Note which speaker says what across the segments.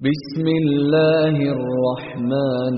Speaker 1: بسم الله الرحمن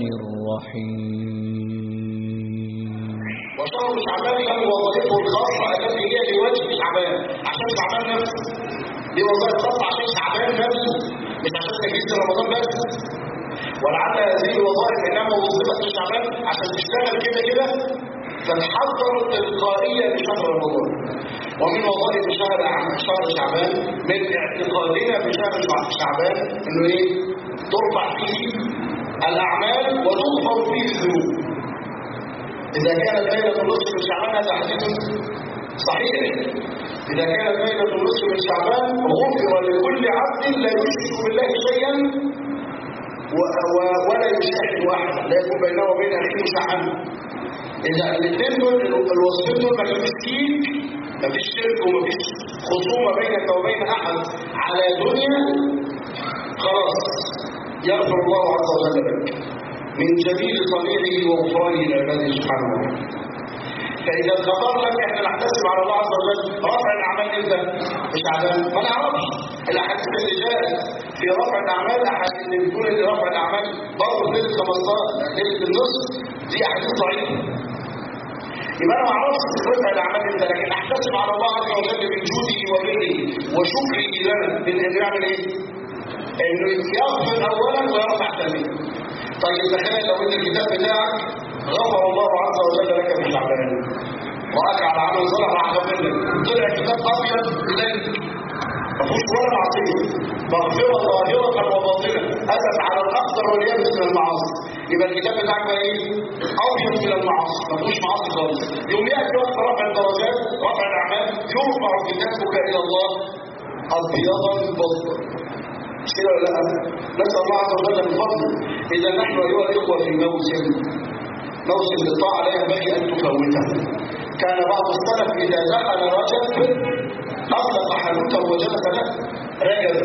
Speaker 1: الرحيم
Speaker 2: وشهر شعبان له وظائفه الخاصة التي هي لوجه شعبان عشان شعبان نفسه دي وظائف خاصة عشان شعبان نفسه مش عشان تجهيز رمضان بس ولعل هذه الوظائف انما وظيفت لشعبان عشان تشتغل كده كده فتحضر تلقائيا لشهر رمضان ومن وظائف شهر شهر شعبان من اعتقادنا في شهر شعبان انه ايه ترفع فيه الاعمال وتغفر فيه الذنوب إذا كانت ليلة النصف من شعبان هذا حديث صحيح إذا كانت ليلة النصف من شعبان غفر لكل عبد لا يشرك بالله شيئا و- و- ولا يشاهد أحدا لا يكون بينه وبين أخيه شحن إذا الاثنين دول الوصفين دول ما فيش شيك ما فيش شرك وما فيش خصومة بينك وبين أحد على دنيا خلاص يغفر الله عز وجل لك من جميل صنيعه وغفرانه لعباده سبحانه وتعالى فإذا غفر لك احنا نحتسب على الله عز وجل رفع الأعمال امتى؟ مش عدم ما نعرفش الأحاديث اللي جاءت في رفع الأعمال أحاديث اللي بتقول إن رفع الأعمال برضه في ليلة 15 ليلة النصف دي أحاديث ضعيفة يبقى أنا ما أعرفش رفع الأعمال امتى لكن أحتسب على الله عز وجل من جوده وبره وشكره لنا من إنه يعمل إيه؟ إنه يغفر أولا ويرفع ثانيا طيب تخيل لو ان الكتاب بتاعك غفر الله عز وجل لك في شعبان وراك على عمل صالح راح غفر لك طلع كتاب ابيض بلاد ما فيهوش ولا معصيه مغفره ظاهره وباطنه اتت على الاخضر واليابس من المعاصي يبقى الكتاب بتاعك بقى ايه؟ ابيض من المعاصي ما فيهوش معاصي خالص يوم ياتي وقت رفع الدرجات رفع الاعمال يرفع كتابك الى الله ابيضا بصرا مش كده ولا لا نسال الله عز وجل من فضله اذا نحن ايها الاخوه في موسم موسم للطاعه لا ينبغي ان تفوته كان بعض السلف اذا دخل رجب اغلق حانوته وجلس له رجب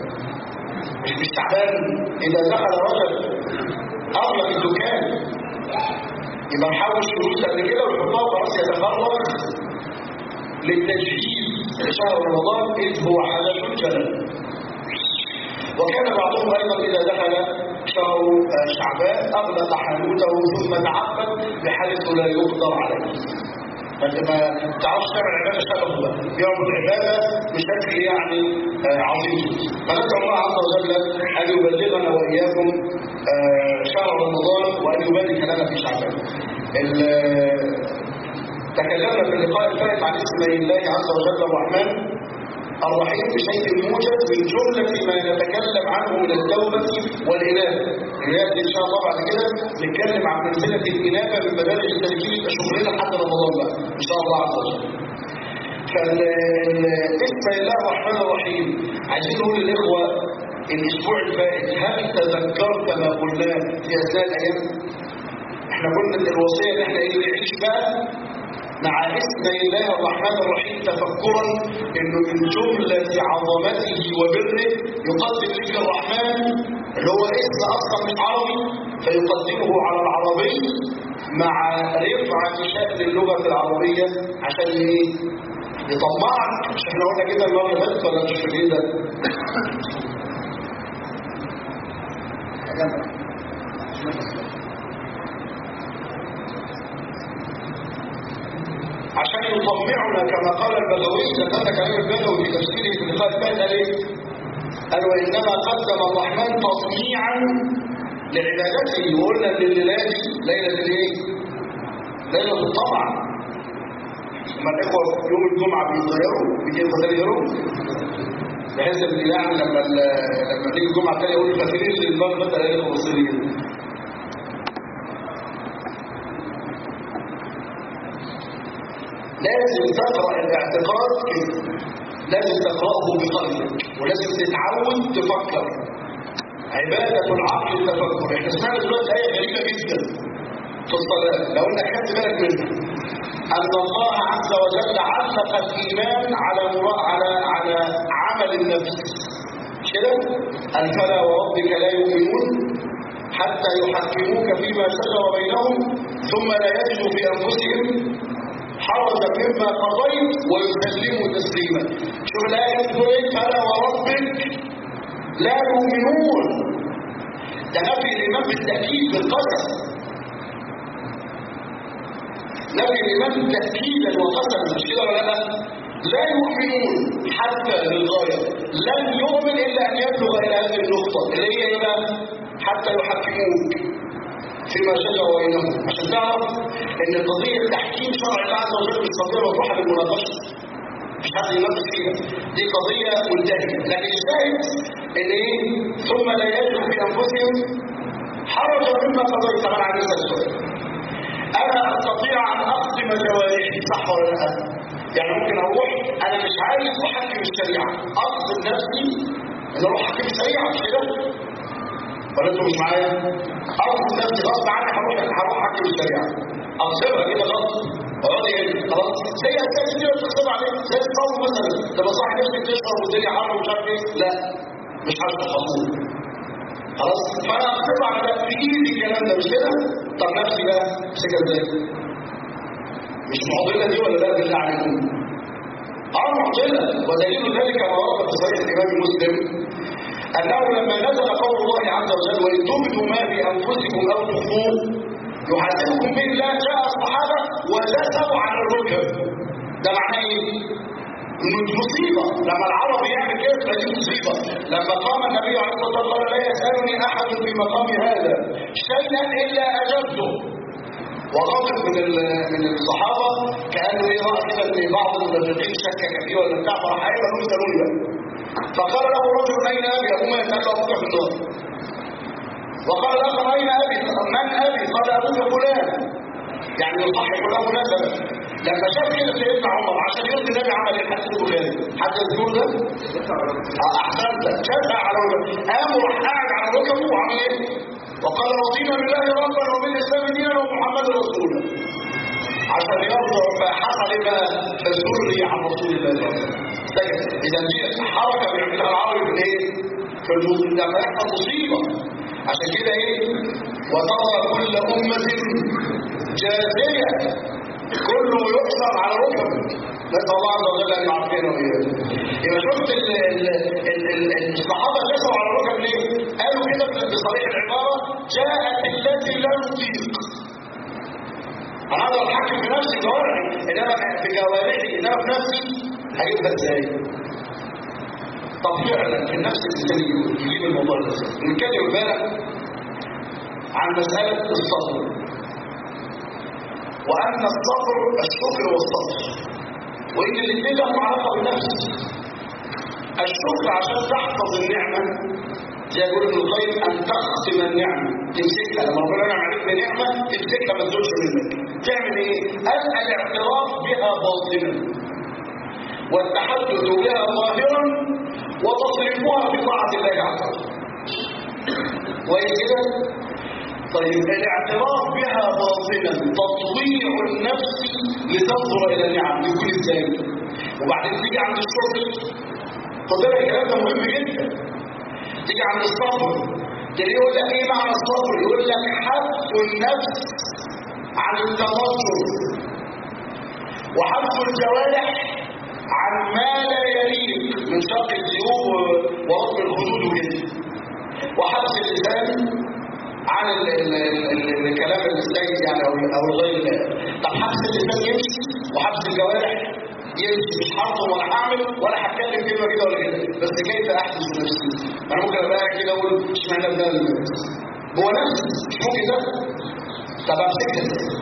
Speaker 2: مش في شعبان اذا دخل رجب اغلق الدكان يبقى نحوش فلوس قد كده ويحطها وخلاص يتفرغ للتجهيز لشهر رمضان اذ هو حدث جلل وكان بعضهم ايضا اذا دخل شهر شعبان اغلق حانوته ثم تعبد بحيث لا يقدر عليه فانت ما تعرفش تعمل عباده شبهه بقى يعمل عباده بشكل يعني آه، عظيم فنسال الله عز وجل ان يبلغنا واياكم آه، شهر رمضان وان يبارك لنا في شعبان ال- تكلمنا في اللقاء الفائت عن اسم الله عز وجل الرحمن الرحيم بشيء موجز من جملة ما نتكلم عنه من التوبة والإنابة الإنابة إن شاء الله بعد كده نتكلم عن منزلة الإنابة من مدارج التركيب يبقى شغلنا لحد رمضان بقى إن شاء الله عز وجل فالاسم الله الرحمن الرحيم عايزين نقول للإخوة الأسبوع الفائت هل تذكرت ما قلناه في أثناء الأيام؟ احنا قلنا ان الوصية ان احنا ايه نعيش بقى مع اسم الله الرحمن الرحيم تفكرا انه من جملة عظمته وبره يقدم لك الرحمن اللي هو اسم اصلا مش عربي فيقدمه على العربي مع رفعة شأن اللغة العربية عشان ايه؟ يطمعك مش احنا قلنا كده المرة اللي فاتت ولا مش كده؟ عشان يطمعنا كما قال البغوي ذكرنا كلام البغوي في تفسيره في اللقاء الثاني قال ايه؟ قال وانما قدم الرحمن تطميعا لعبادته وقلنا ان الليله دي ليله الايه؟ ليله الطمع اما الاخوه يوم الجمعه بيتغيروا بيتغيروا بحيث ان يعني لما لما تيجي الجمعه الثانيه يقول فاكرين للمغرب مثلا ليله المصريين لازم تقرأ الاعتقاد كده لازم تقرأه بقلبك ولازم تتعود تفكر عبادة العقل التفكر احنا سمعنا دلوقتي آية غريبة جدا في الصلاة لو انك خدت بالك منها أن الله عز وجل علق الإيمان على مرا... على على عمل النفس مش كده؟ قال فلا وربك لا يؤمنون حتى يحكموك فيما شجر بينهم ثم لا يجدوا في أنفسهم حرجا مما قضيت ويسلموا تسليما شوف الآية بتقول ايه فلا وربك لا يؤمنون ده نفي الإيمان بالتأكيد بالقسم نفي الإيمان تأكيدا وقسما مش كده ولا لا؟ لا يؤمنون حتى للغاية لن يؤمن إلا أن يبلغ إلى هذه النقطة اللي هي إيه بقى؟ حتى يحكموك فيما شجر بينهم عشان تعرف ان قضيه تحكيم شرع الله عز وجل مش قضيه مفتوحه للمناقشه مش حد يناقش فيها دي قضيه منتهيه لكن الشاهد ان ايه ثم لا يجد في انفسهم حرجا مما قضيت طبعا عن هذا السؤال انا استطيع ان اقسم جوارحي صح ولا لا يعني ممكن اروح انا مش عايز احكم الشريعه اقصد نفسي ان اروح احكم الشريعه مش كده ولا انتوا مش معايا اقصد نفسي غصب عني هروح هروح احكم الشريعه اقصدها كده غصب اقعدي هنا خلاص زي اساس كده بتغصب عليك زي الصوم مثلا لما صاحي نفسك تشرب والدنيا حر ومش عارف ايه لا مش هشرب خمور خلاص فانا اقصد على ده في ايدي الكلام ده مش كده طب نفسي بقى امسكها ازاي مش معضله دي ولا لا بالله عليكم اه معضله ودليل ذلك ما ورد في صحيح الامام مسلم أنه لما نزل قول الله عز وجل وإن تبدوا ما في أنفسكم أو تخفوه يحاسبكم به الله جاء الصحابة وجثوا على الركب ده معناه إيه؟ إنه دي مصيبة لما العرب يعمل كده تبقى دي مصيبة لما قام النبي عليه الصلاة والسلام قال لا يسألني أحد في مقام هذا شيئا إلا أجبته وغضب من من الصحابة كأنه إيه رأى كده إن بعض المدرسين شكك فيه ولا بتاع فراح قايل له اسألوني بقى فقال له رجل اين ابي ابو ما يسال ابوك في النار وقال الاخر اين ابي من ابي قال ابوك فلان يعني يصحح له نسبه لما شاف كده سيدنا عمر عشان يرضي النبي عمل ايه حدث البخاري حتى الزور ده احسنت شافها على ركبه قام وراح قاعد على ركبه وعمل ايه وقال رضينا بالله ربا وبالاسلام دينا ومحمد رسولا عشان يرضى فحصل ايه بقى فسري عن رسول الله صلى الله عليه وسلم سجد اذا دي حركه بيعملها العربي في الايه في الموضوع لما يحصل مصيبه عشان كده ايه وترى كل امه جاثيه كله يحصر على ركبه نسال الله عز وجل ان يعافينا واياكم يبقى شفت ال ال ال ال الصحابه جثوا على الركب ليه؟ قالوا كده بصريح العباره جاءت التي لا تطيق انا اقدر اتحكم في نفسي جوارحي انما في جوارحي انما في نفسي هجيبها ازاي طب فعلا في النفس الانسانيه يجيب الموضوع ده نتكلم امبارح عن مساله الصبر وان الصبر الشكر والصبر وان الاثنين لهم علاقه بالنفس الشكر عشان تحفظ النعمه زي يقول ابن القيم ان تقسم النعمه تمسكها لما ربنا ينعم عليك بنعمه تمسكها ما تزولش منك تعمل ايه؟ قال الاعتراف بها باطنا والتحدث بها ظاهرا وتصرفها في طاعة الله عز وجل وإيه كده؟ طيب الاعتراف بها باطنا تطويع النفس لتنظر إلى النعم يكون ازاي؟ وبعدين تيجي عند الشكر خد بالك الكلام ده مهم جدا تيجي عند الصبر تلاقيه يقول لك ايه معنى الصبر؟ يقول لك حبس النفس عن التمطر وحبس الجوارح عن ما لا يليق من شق الجيوب ورطب الخدود وكده وحبس اللسان عن ال ال ال الكلام السيد يعني او او الغير ده طب حبس اللسان يمشي وحبس الجوارح يمشي مش هرطم ولا هعمل ولا هتكلم كلمه كده ولا كده بس كيف احبس نفسي انا ممكن ابقى قاعد كده اقول اشمعنى ده هو نفسي مش ممكن ده طب امسكها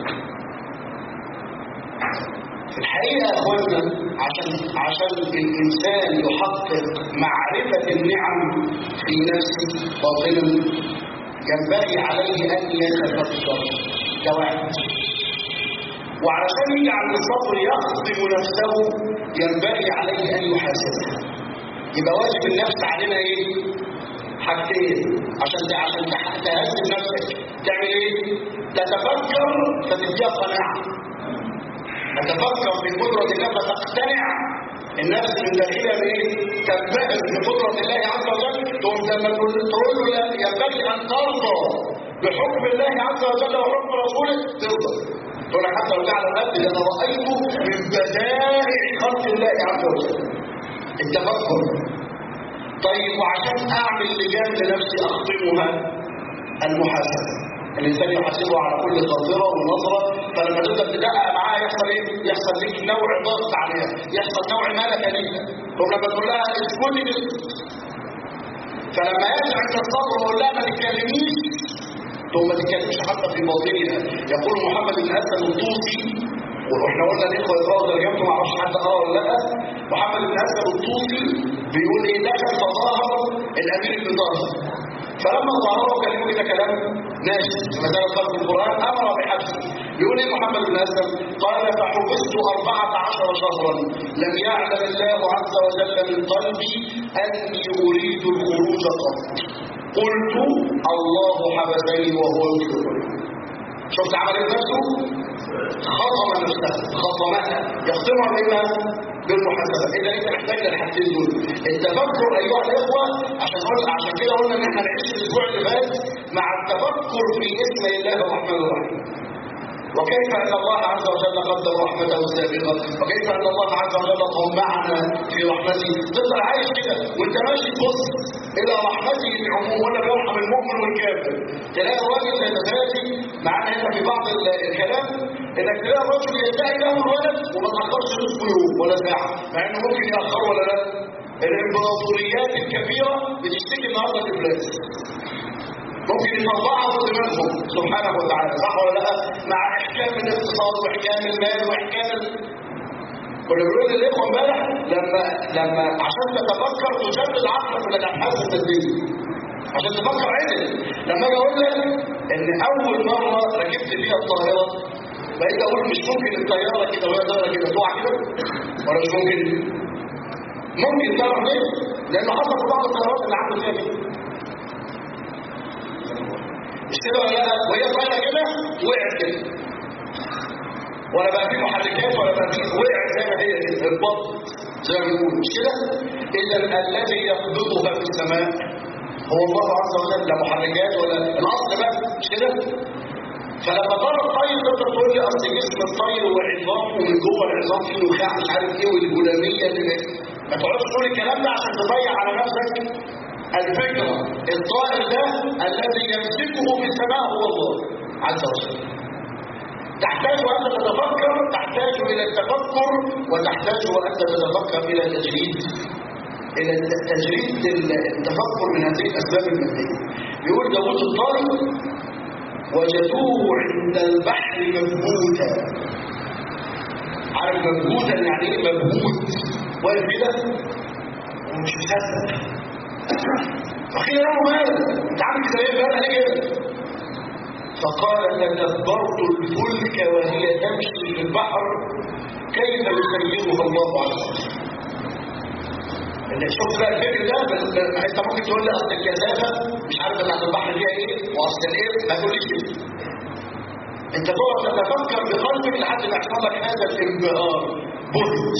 Speaker 2: في الحقيقة يا أخوانا عشان عشان الإنسان يحقق معرفة النعم في نفسه باطنا ينبغي عليه أن يتفكر كواحد وعشان يجي عند الصبر يخدم نفسه ينبغي عليه أن يحاسبها يبقى واجب النفس علينا إيه؟ حاجتين عشان عشان تهذب نفسك تعمل إيه؟ تتفكر فتديها قناعة تتفكر في قدرة الله فتقتنع النفس من داخلها بايه؟ تنبهر بقدرة الله عز وجل تقوم لما تقول له ينبغي ان ترضى بحكم الله عز وجل وحكم رسوله ترضى تقول لك حتى لو جعل القلب انا رايته من بدائع خلق الله عز وجل التفكر طيب وعشان اعمل لجان لنفسي اخطمها المحاسبه الانسان يحاسبه على كل خاطره ونظره فلما تبدا تدقق معاها يحصل ايه؟ يحصل ليك نوع ضغط عليها، يحصل نوع ملكه ليها، طب لما تقول لها اسكتي تسكت. فلما يرجع عند الصبر ويقول لها ما تتكلميش ثم ما تتكلمش حتى في باطنها يقول محمد بن اسد الطوسي واحنا قلنا الاخوه يقراوا ترجمته ما اعرفش حد قرا ولا لا محمد بن اسد الطوسي بيقول ايه دخل تظاهر الامير بن طاهر فلما ظهروا كلموا كده كلام ناشف ما زال خلق القران امر بحبسه يقول ايه محمد بن اسد قال فحبست 14 شهرا لم يعلم الله عز وجل من قلبي اني اريد الخروج قط قلت الله حبسني وهو يخرجني شفت عمل ايه نفسه خصم نفسه خصمها يخصمها بما بالمحاسبه اذا انت محتاج للحاجتين دول التفكر ايها الاخوه عشان قلنا عشان كده قلنا ان احنا نعيش الاسبوع اللي فات مع التفكر في اسم الله الرحمن الرحيم وكيف ان الله عز وجل قدر رحمته السابقه وكيف ان الله عز وجل طمعنا في رحمته تفضل عايش كده وانت ماشي تبص الى رحمته بعموم ولا بيرحم المؤمن والكافر تلاقي الراجل يتفادي مع ان هنا في بعض الكلام انك تلاقي الرجل يدعي له الولد وما تاخرش نصف يوم ولا ساعه مع انه ممكن ياخر ولا لا الامبراطوريات الكبيره بتشتكي النهارده في البلاد ممكن يطلعوا دماغهم سبحانه وتعالى صح ولا لا مع احكام الاقتصاد واحكام المال واحكام ال... كنا بنقول للاخوه امبارح لما لما عشان تتفكر تجرد عقلك من الابحاث التدريبيه عشان تفكر عدل لما اجي اقول لك ان اول مره ركبت فيها الطائره بقيت اقول مش ممكن الطياره كده وهي طايره كده تقع كده ولا مش ممكن ممكن تعرف ليه؟ لانه حصل في بعض الطيارات اللي عنده فيها كده مش كده ولا لا وهي طايره كده وقعت كده ولا بقى في محركات ولا بقى في وقعت زي ما هي كده البط زي ما بيقولوا مش كده اذا الذي يقبضها في السماء هو الله عز وجل لا محركات ولا الاصل بقى مش كده فلما طار الطير تقدر تقول لي اصل جسم الطير وعظامه ومن جوه العظام فيه نخاع مش عارف ايه والجلاميه اللي ما تقعدش تقول الكلام ده عشان تضيع على نفسك الفكرة الطائر ده الذي يمسكه في السماء هو الله عز وجل تحتاج أن تتفكر تحتاج إلى التفكر وتحتاج أن تتفكر إلى تجريد إلى تجريد التفكر من هذه الأسباب المادية بيقول داوود الطائر وجدوه عند البحر مبهوتا عارف مبهوتا يعني ايه مبهوت واقف كده ومش مصدق فقيل له ماذا انت عامل كده ايه بقى ليه كده فقال تدبرت الفلك وهي تمشي في البحر كيف يسيرها الله على وجهه اللي شفت بقى الفكر ده بس انت ممكن تقول لي اصل الكثافه مش عارف بتاعت البحر فيها ايه واصل الايه ما تقوليش كده انت تقعد تتفكر بقلبك لحد ما يحصل لك هذا الانبهار بهت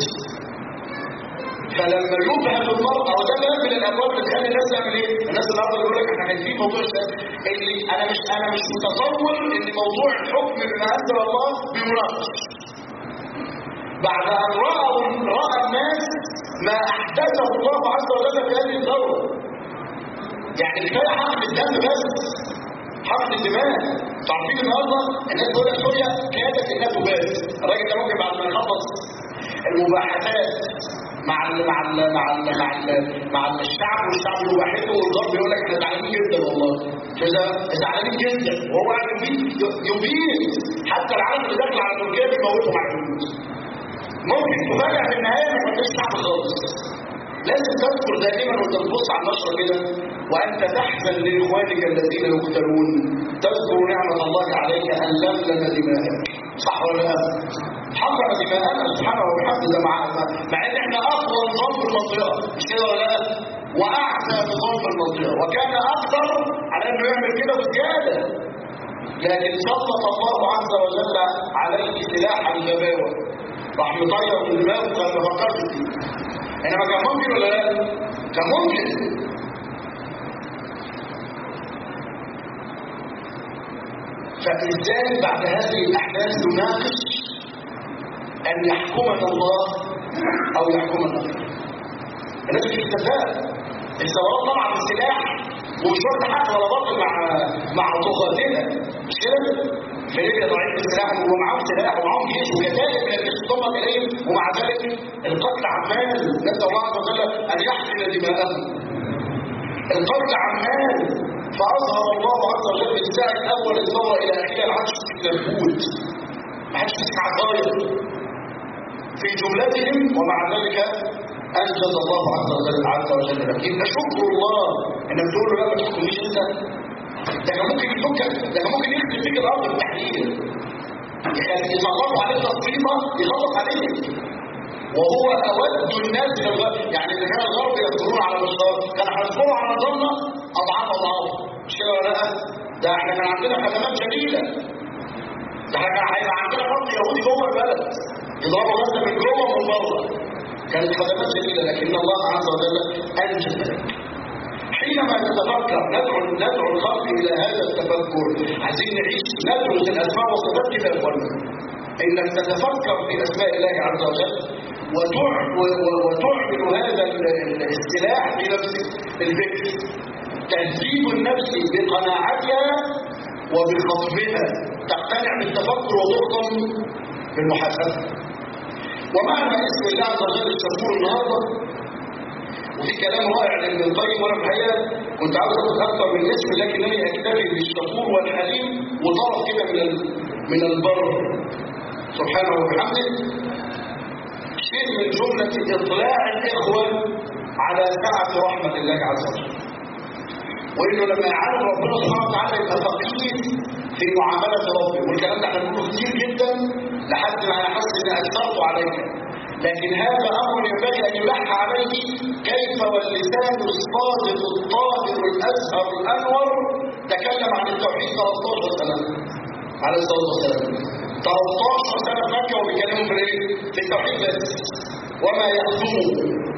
Speaker 2: فلما يبهت المرء او ده باب من الابواب اللي تخلي الناس تعمل ايه؟ الناس النهارده بيقول لك احنا خايفين موضوع اللي انا مش انا مش متصور ان موضوع الحكم بما انزل الله بيناقش بعد ان راوا راى الناس ما احدثه الله عز وجل في هذه الدوره يعني كفايه حقن الدم بس حقن الدماء تعرفين النهارده الناس تقول لك سوريا كادت انها تبات الراجل ده ممكن بعد ما يخلص المباحثات مع ال مع ال مع ال مع ال مع الشعب والشعب يباحثه والغرب يقول لك احنا زعلانين جدا والله كده زعلانين جدا وهو قاعد يبيد يبيد حتى العالم اللي داخل على تركيا بيموتوا مع الجنود ممكن تفاجئ في النهايه ما كنتش شعب خالص لازم تذكر دائما وانت بتبص على النشره كده وانت تحزن لاخوانك الذين يقتلون تذكر نعمه الله عليك ان لملم دماءك صح ولا لا؟ حرم دماءنا سبحانه وبحمده ده مع مع ان احنا اقوى نظام في المنطقه مش كده ولا لا؟ واعلى نظام في المنطقه وكان اقدر على انه يعمل كده بزياده لكن سلط الله عز وجل عليه سلاح الغباوه راح مطير من دماغه كان ما فكرش فيه انما كان ممكن ولا لا؟ كان ممكن فالإنسان بعد هذه الأحداث يناقش أن يحكمنا الله أو يحكمنا غيره الناس مش بتتفاهم الثورات طبعا بالسلاح ومش واخد حق ولا باطل مع مع طغاتنا مش كده؟ في ليبيا ضعيف السلاح ومعاهم سلاح ومعاهم جيش وكذلك من الجيش ضمت اليهم ومع ذلك القتل عمال نسال الله عز وجل ان يحقن دماءهم القتل عمال فاظهر الله عز وجل من ساعه اول الثوره الى اخرها ما عادش تمسك اليهود ما عادش تمسك عقائد في جملتهم ومع ذلك انجز الله عز وجل عز وجل لك يبقى شكر الله انك تقول له لا ما تحكمنيش انت ده كان ممكن يفكك ده كان ممكن يخدم فيك الارض بالتحليل يعني يسلطوا عليك تصريفه يخلص عليك وهو اود الناس الى الغرب يعني اذا كان الغرب يصبرون على الاشرار كان هيصبروا على ظلنا اضعاف اضعاف مش كده ولا لا؟ ده احنا كان عندنا خدمات جميله ده احنا كان هيبقى عندنا فرد يهودي جوه البلد يضربوا غزه من جوه ومن بره كانت خدمات جميله لكن الله عز وجل انجز ذلك حينما نتفكر ندعو ندعو الخلق الى هذا التفكر عايزين نعيش ندرس الاسماء والصفات كده يا اخوانا انك تتفكر في اسماء الله عز وجل وتعمل هذا السلاح في نفسك الفكر تهذيب النفس بقناعتها وبخطبها تقتنع بالتفكر وتحكم بالمحاسبه ومعنى اسم الله عز وجل الشكور النهارده وفي كلام رائع لابن القيم وانا الحقيقه كنت عاوز اخد اكثر من اسم لكنني اكتفي بالشكور والحليم وطرف كده من من البر سبحانه وبحمده شيء من جمله اطلاع الاخوه على سعه رحمه الله عز وجل وانه لما يعلم ربنا سبحانه وتعالى يبقى فقير في معامله ربه والكلام ده احنا بنقوله كتير جدا لحد ما يحس ان اثرت عليك لكن هذا امر ينبغي ان يلح عليه كيف واللسان الصادق الطاهر الازهر الانور تكلم عن التوحيد 13 سنه عليه الصلاه والسلام 13 سنه مكه وبيكلموا في الايه؟ في التوحيد بس وما يخدمه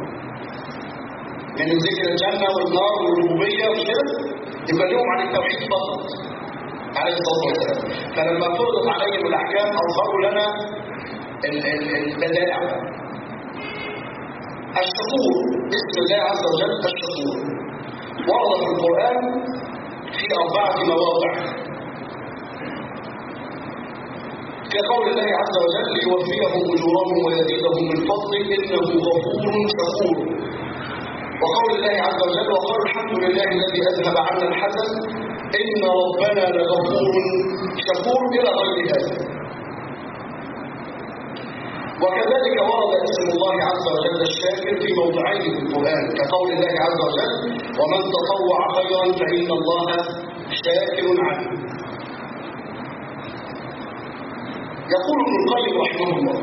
Speaker 2: من ذكر الجنه والنار والربوبيه وكده يكلمهم عن التوحيد فقط عليه الصلاه والسلام فلما فرضت عليهم الاحكام اظهروا لنا البدائع الشكور اسم الله عز وجل الشكور ورد في القرآن في أربعة مواضع كقول الله عز وجل ليوفيهم أجورهم ويزيدهم من فضله إنه غفور شكور وقول الله عز وجل وقال الحمد لله الذي أذهب عنا الحزن إن ربنا لغفور شكور إلى غير هذا وكذلك ورد اسم الله عز وجل الشاكر في موضعين في القرآن كقول الله عز وجل ومن تطوع خيرا فإن الله شاكر عليم يقول ابن القيم رحمه الله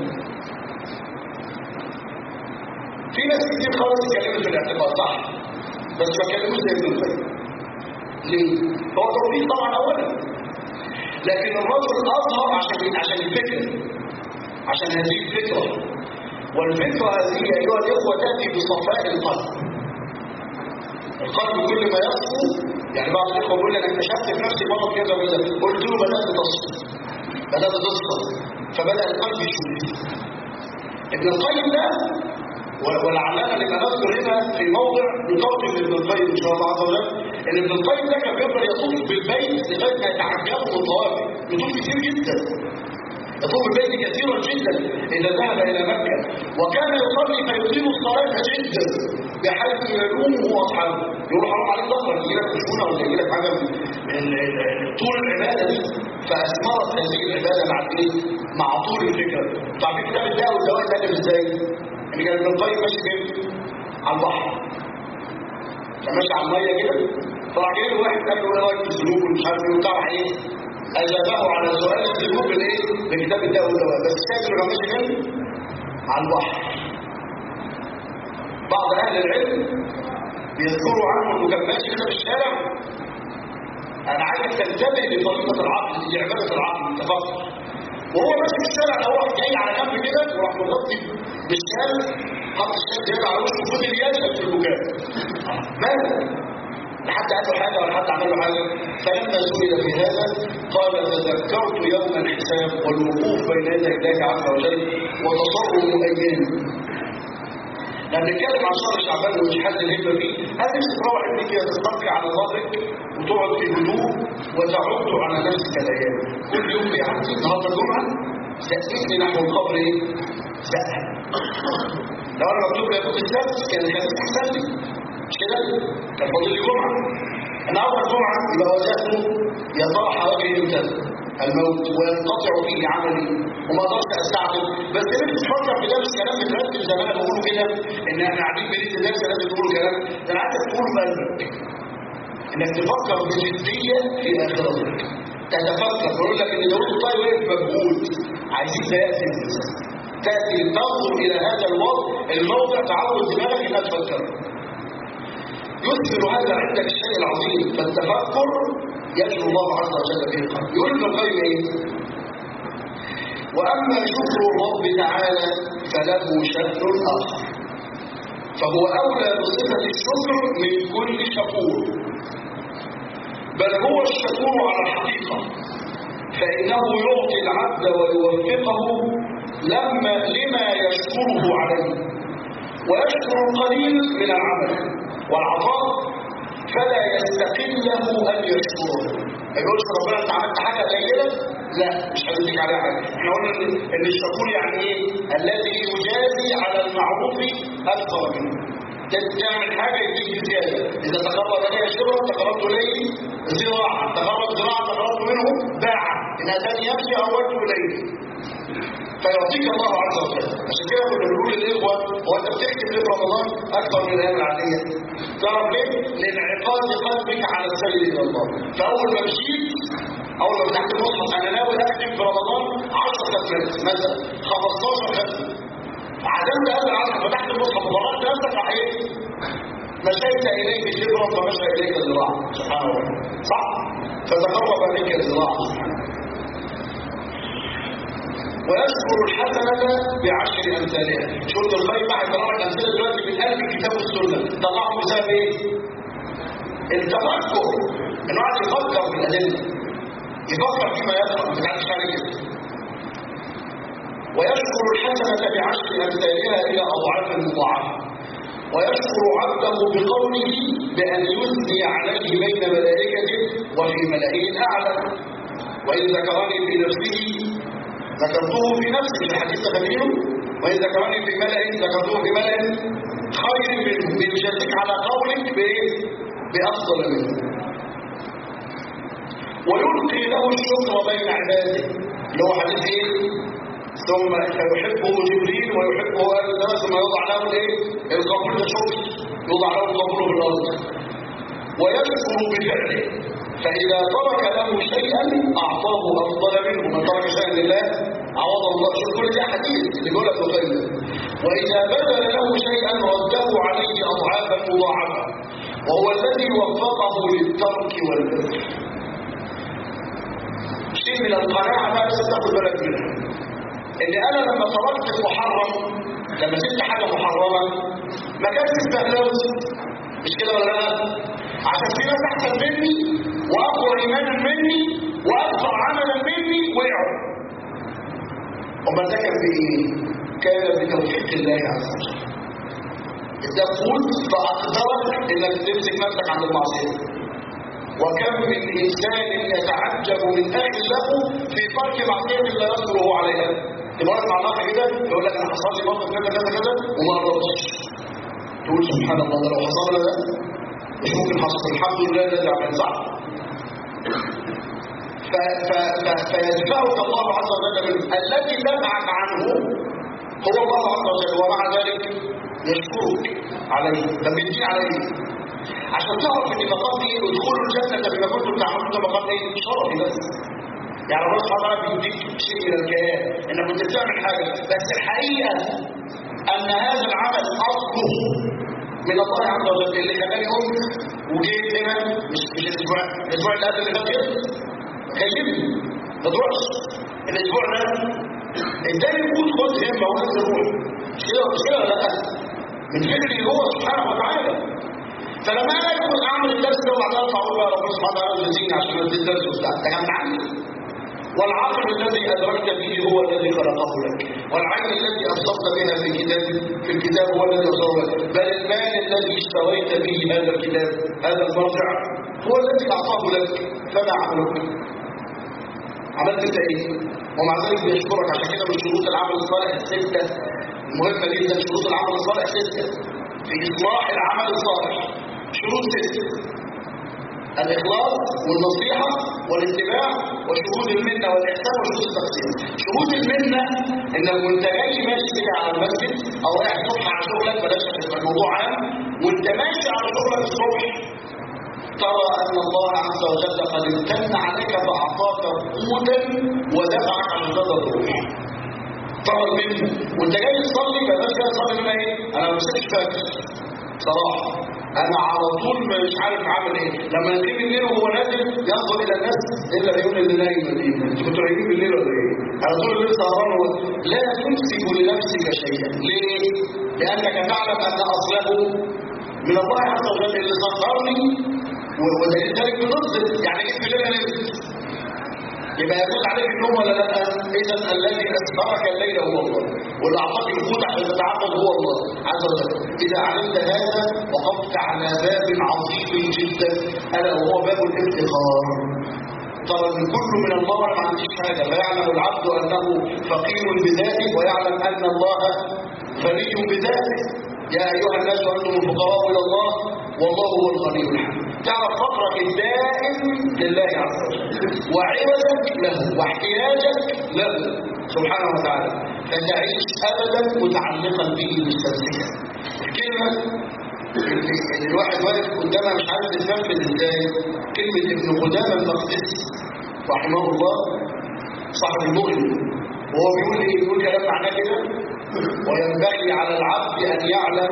Speaker 2: في ناس كتير خالص يتكلموا في الاعتقاد صح بس ما كلموش زي ابن القيم ليه؟ هو توفيق طبعا اولا لكن الرجل اظهر عشان عشان الفكره عشان هذه الفكرة والفكرة هذه أيها الإخوة تأتي بصفاء القلب القلب كل ما يصفو يعني بعض الإخوة بيقول لي أنا اكتشفت في نفسي مرض كذا وكذا قلت له بدأت تصفو بدأت تصفو فبدأ القلب يشوف ابن القيم ده والعلامة اللي بنذكر هنا في موضع نقاطع ابن القيم إن شاء الله عز وجل إن ابن القيم ده كان بيفضل يطوف بالبيت لغاية ما يتعجبوا من الطوائف يطوف كتير جدا يطوف البيت كثيرا جدا إذا ذهب إلى مكة وكان يصلي فيطيل الصلاة جدا بحيث يلومه أصحابه يقول حرام عليك ظهرك يجي لك خشونة ولا يجي لك حاجة من طول العبادة دي فأثمرت هذه العبادة مع الايه؟ مع طول الفكرة طب كتاب الدواء والدواء ده ازاي؟ اللي كان ابن القيم ماشي فين؟ على البحر فماشي على المية كده فراح جاي له واحد قال له ايه رايك في الذنوب ومش عارف ايه وبتاع ايه أجابه على سؤال الذنوب بالايه؟ بكتاب الدواء والدواء بس كاتب كان ماشي فين؟ على البحر بعض أهل العلم بيذكروا عنه انه كان ماشي كده في الشارع انا عايزك تنتبه لطريقه العقل لعباده العقل التفكر وهو ماشي في الشارع لو واحد جاي على جنب كده وراح مغطي بالشال حط الشال زياده على وشه وفضل يشهد في البكاء ماذا؟ لحد قال له حاجه ولا حد عمل له حاجه فلما سئل في هذا قال تذكرت يوم الحساب والوقوف بين يدي الله عز وجل وتصرف ايام لما نتكلم عن شهر شعبان ومش حد الهمه فيه انا نفسي تروح ابنك كده تستلقي على ظهرك وتقعد في هدوء وتعد على نفسك الايام كل يوم بيعدي النهارده الجمعه سألني نحو القبر ايه؟ سأل لو انا مكتوب لي يكون السبت كان الخميس احسن لي مش كده؟ كان فاضل لي جمعه النهارده الجمعه يبقى وجهته يطرح وجهي يمتد الموت وينقطع فيه عملي وما اقدرش استعجل بس انت تفكر في ده مش كلام بترتب زي ما انا بقوله كده ان احنا قاعدين بنيت الناس لازم تقول كلام ده انا عايزك تقول بقلبك انك تفكر بجديه في اخرتك تتفكر بقول لك ان داوود الطاي وقف مجهود عايزين ده ياتي الانسان تاتي تنظر الى هذا الوضع الموضع تعود دماغك انها تفكر يثمر هذا عندك الشيء العظيم فالتفكر يجعل الله عز وجل في القلب يقول ابن القيم ايه واما شكر الرب تعالى فله شأن اخر فهو اولى بصفه الشكر من كل شكور بل هو الشكور على الحقيقه فانه يعطي العبد ويوفقه لما لما يشكره عليه ويشكر القليل من العمل والعطاء فلا يستقله ان يشكره ما يقولش ربنا انت عملت حاجه قليله لا مش هديك عليها حاجه احنا قلنا ان ان الشكور يعني ايه الذي يجازي على المعروف اكثر منه تعمل حاجه يديك زياده اذا تقرب الي شبرا تقربت اليه زراعه تقرب زراعه تقربت منه باعه ان اتاني يمشي اولت اليه فيعطيك الله عز وجل عشان كده كنا بنقول للاخوه هو انت بتكتب ليه في رمضان اكثر من الايام العاديه تعرف ليه؟ لانعقاد قلبك على السير الى الله فاول ما مشيت اول ما فتحت المصحف انا ناوي اكتب في رمضان 10 ختمات مثلا 15 ختمه عزمت هذا العدد فتحت المصحف وضربت نفسك راح ايه؟ مشيت اليك شبرا فمشى اليك ذراعا سبحانه وتعالى صح؟ فتقرب منك الذراع سبحانه ويذكر الحسنة بعشر أمثالها شفت الخير واحد طلعك أمثلة دلوقتي من قلب الكتاب والسنة طلعهم بسبب إيه؟ التفكر إنه عايز يفكر في الأدلة يفكر فيما يقرأ ما تعرفش عليه كده ويذكر الحسنة بعشر أمثالها إلى أضعاف مضاعفة ويشكر عبده بقوله بأن يثني عليه بين ملائكته وفي ملائه الأعلى وإن ذكرني في نفسه ذكرته في نفسي في الحديث تفكيره وإن ذكرني في ملأ ذكرته في ملأ خير منه بيجازيك على قولك بإيه؟ بأفضل منه ويلقي له الشكر بين عباده اللي هو حديث ايه؟ ثم فيحبه جبريل ويحبه اهل الناس ثم يوضع له الايه؟ القبول ده شكر يوضع له القبول في الارض ويشكر بفعله فإذا ترك له شيئا أعطاه أفضل منه من ترك شيئا لله عوضه الله شوف كل ده حديث اللي بيقول لك الخير وإذا بذل له شيئا رده عليه أضعافا مضاعفة وهو الذي وفقه للترك والبذل شيء من القناعة ما بس تاخد بالك منها إن أنا لما تركت المحرم لما سبت حاجة محرمة ما كانش استهلاوت مش كده ولا لا؟ عشان في ناس احسن مني واقوى ايمانا مني واكثر عملا مني وقعوا امال ده كان بايه؟ كان بتوفيق الله عز وجل ده فوت فاقدرك انك تمسك نفسك عند المعصيه وكم من انسان يتعجب من اخي له في ترك معصيه لا يصبر عليها تبقى مع الله كده يقول لك انا حصل لي موقف كذا كذا كذا وما قدرتش تقول سبحان الله ده لو حصل لي ده مش ممكن حصل الحمد لله الذي عمل صح فيدفعك الله عز وجل منه الذي دفعك عنه هو الله عز وجل ومع ذلك يشكرك عليه لما يدين عليه عشان تعرف ان مقام ايه ادخلوا الجنه بما كنتم تعملون ده مقام ايه شرفي بس يعني الله سبحانه وتعالى بيديك شيء من الكيان انك كنت بتعمل حاجه بس الحقيقه ان هذا العمل اصله من الله عز وجل اللي خلاني قمت وجيت هنا مش مش الاسبوع الاسبوع اللي قبل اللي فات كده كلمني ما تروحش الاسبوع ده اداني وجود خد همه ونفس الروح مش كده مش كده ولا لا من فكري هو سبحانه وتعالى فلما انا ادخل اعمل الدرس ده وبعدها اطلع اقول يا رب سبحانه وتعالى جزيني عشان ادي الدرس وبتاع ده كان عندي والعقل الذي أدركت به هو الذي خلقه لك والعين التي أبصرت بها في الكتاب في الكتاب هو الذي أبصره لك بل المال الذي اشتريت به هذا الكتاب هذا المرجع هو الذي أعطاه لك فما عملك عملت انت ايه ومع ذلك بيشكرك عشان كده من شروط العمل الصالح الستة مهمة جدا شروط العمل الصالح ستة في إصلاح العمل الصالح شروط ستة الإخلاص والنصيحة والاتباع وشهود المنة والإحسان وشهود التقسيم شهود المنة إنك وأنت جاي ماشي كده على المسجد أو رايح الصبح على شغلك بلاش تبقى الموضوع عام وأنت ماشي على شغلك الصبح ترى أن الله عز وجل قد امتن عليك فأعطاك قوتا ودفعك عن هذا الروح طلب منه وانت جاي تصلي بلاش جاي تصلي منها ايه؟ انا ما بمسكش فاكر صراحه انا على طول مش عارف عامل ايه لما نجيب الليل وهو نازل ينظر الى الناس الا اليوم اللي نايم الليل انتوا كنتوا نايمين بالليل ولا ايه؟ على طول الليل سهران و- لا تمسك لنفسك شيئا ليه؟ لانك تعلم ان اصله من الله عز وجل اللي سخرني و- ولذلك بنصر يعني جيت بالليل نمت يبقى يدل عليك النوم ولا لا اذا الذي اسبقك الليل هو الله واللي اعطاك القوت عشان تتعبد هو الله عز وجل اذا علمت هذا وقفت على باب عظيم جدا الا وهو باب الافتقار ترى ان كله من الله وانا ما عنديش حاجه فيعلم العبد انه فقير بذاته ويعلم ان الله غني بذاته يا ايها الناس انتم الفقراء الى الله والله هو الغني الحميد تعرف فقرك الدائم لله عز وجل وعوزك له واحتياجك له سبحانه وتعالى فتعيش ابدا متعلقا به مستمسكا الكلمه اللي اللي الواحد واقف قدامها مش عارف تتنفذ ازاي كلمه ابن قدامه المقدسي رحمه الله صاحب المؤمن وهو بيقول ايه بيقول كلام معناه كده وينبغي على العبد ان يعلم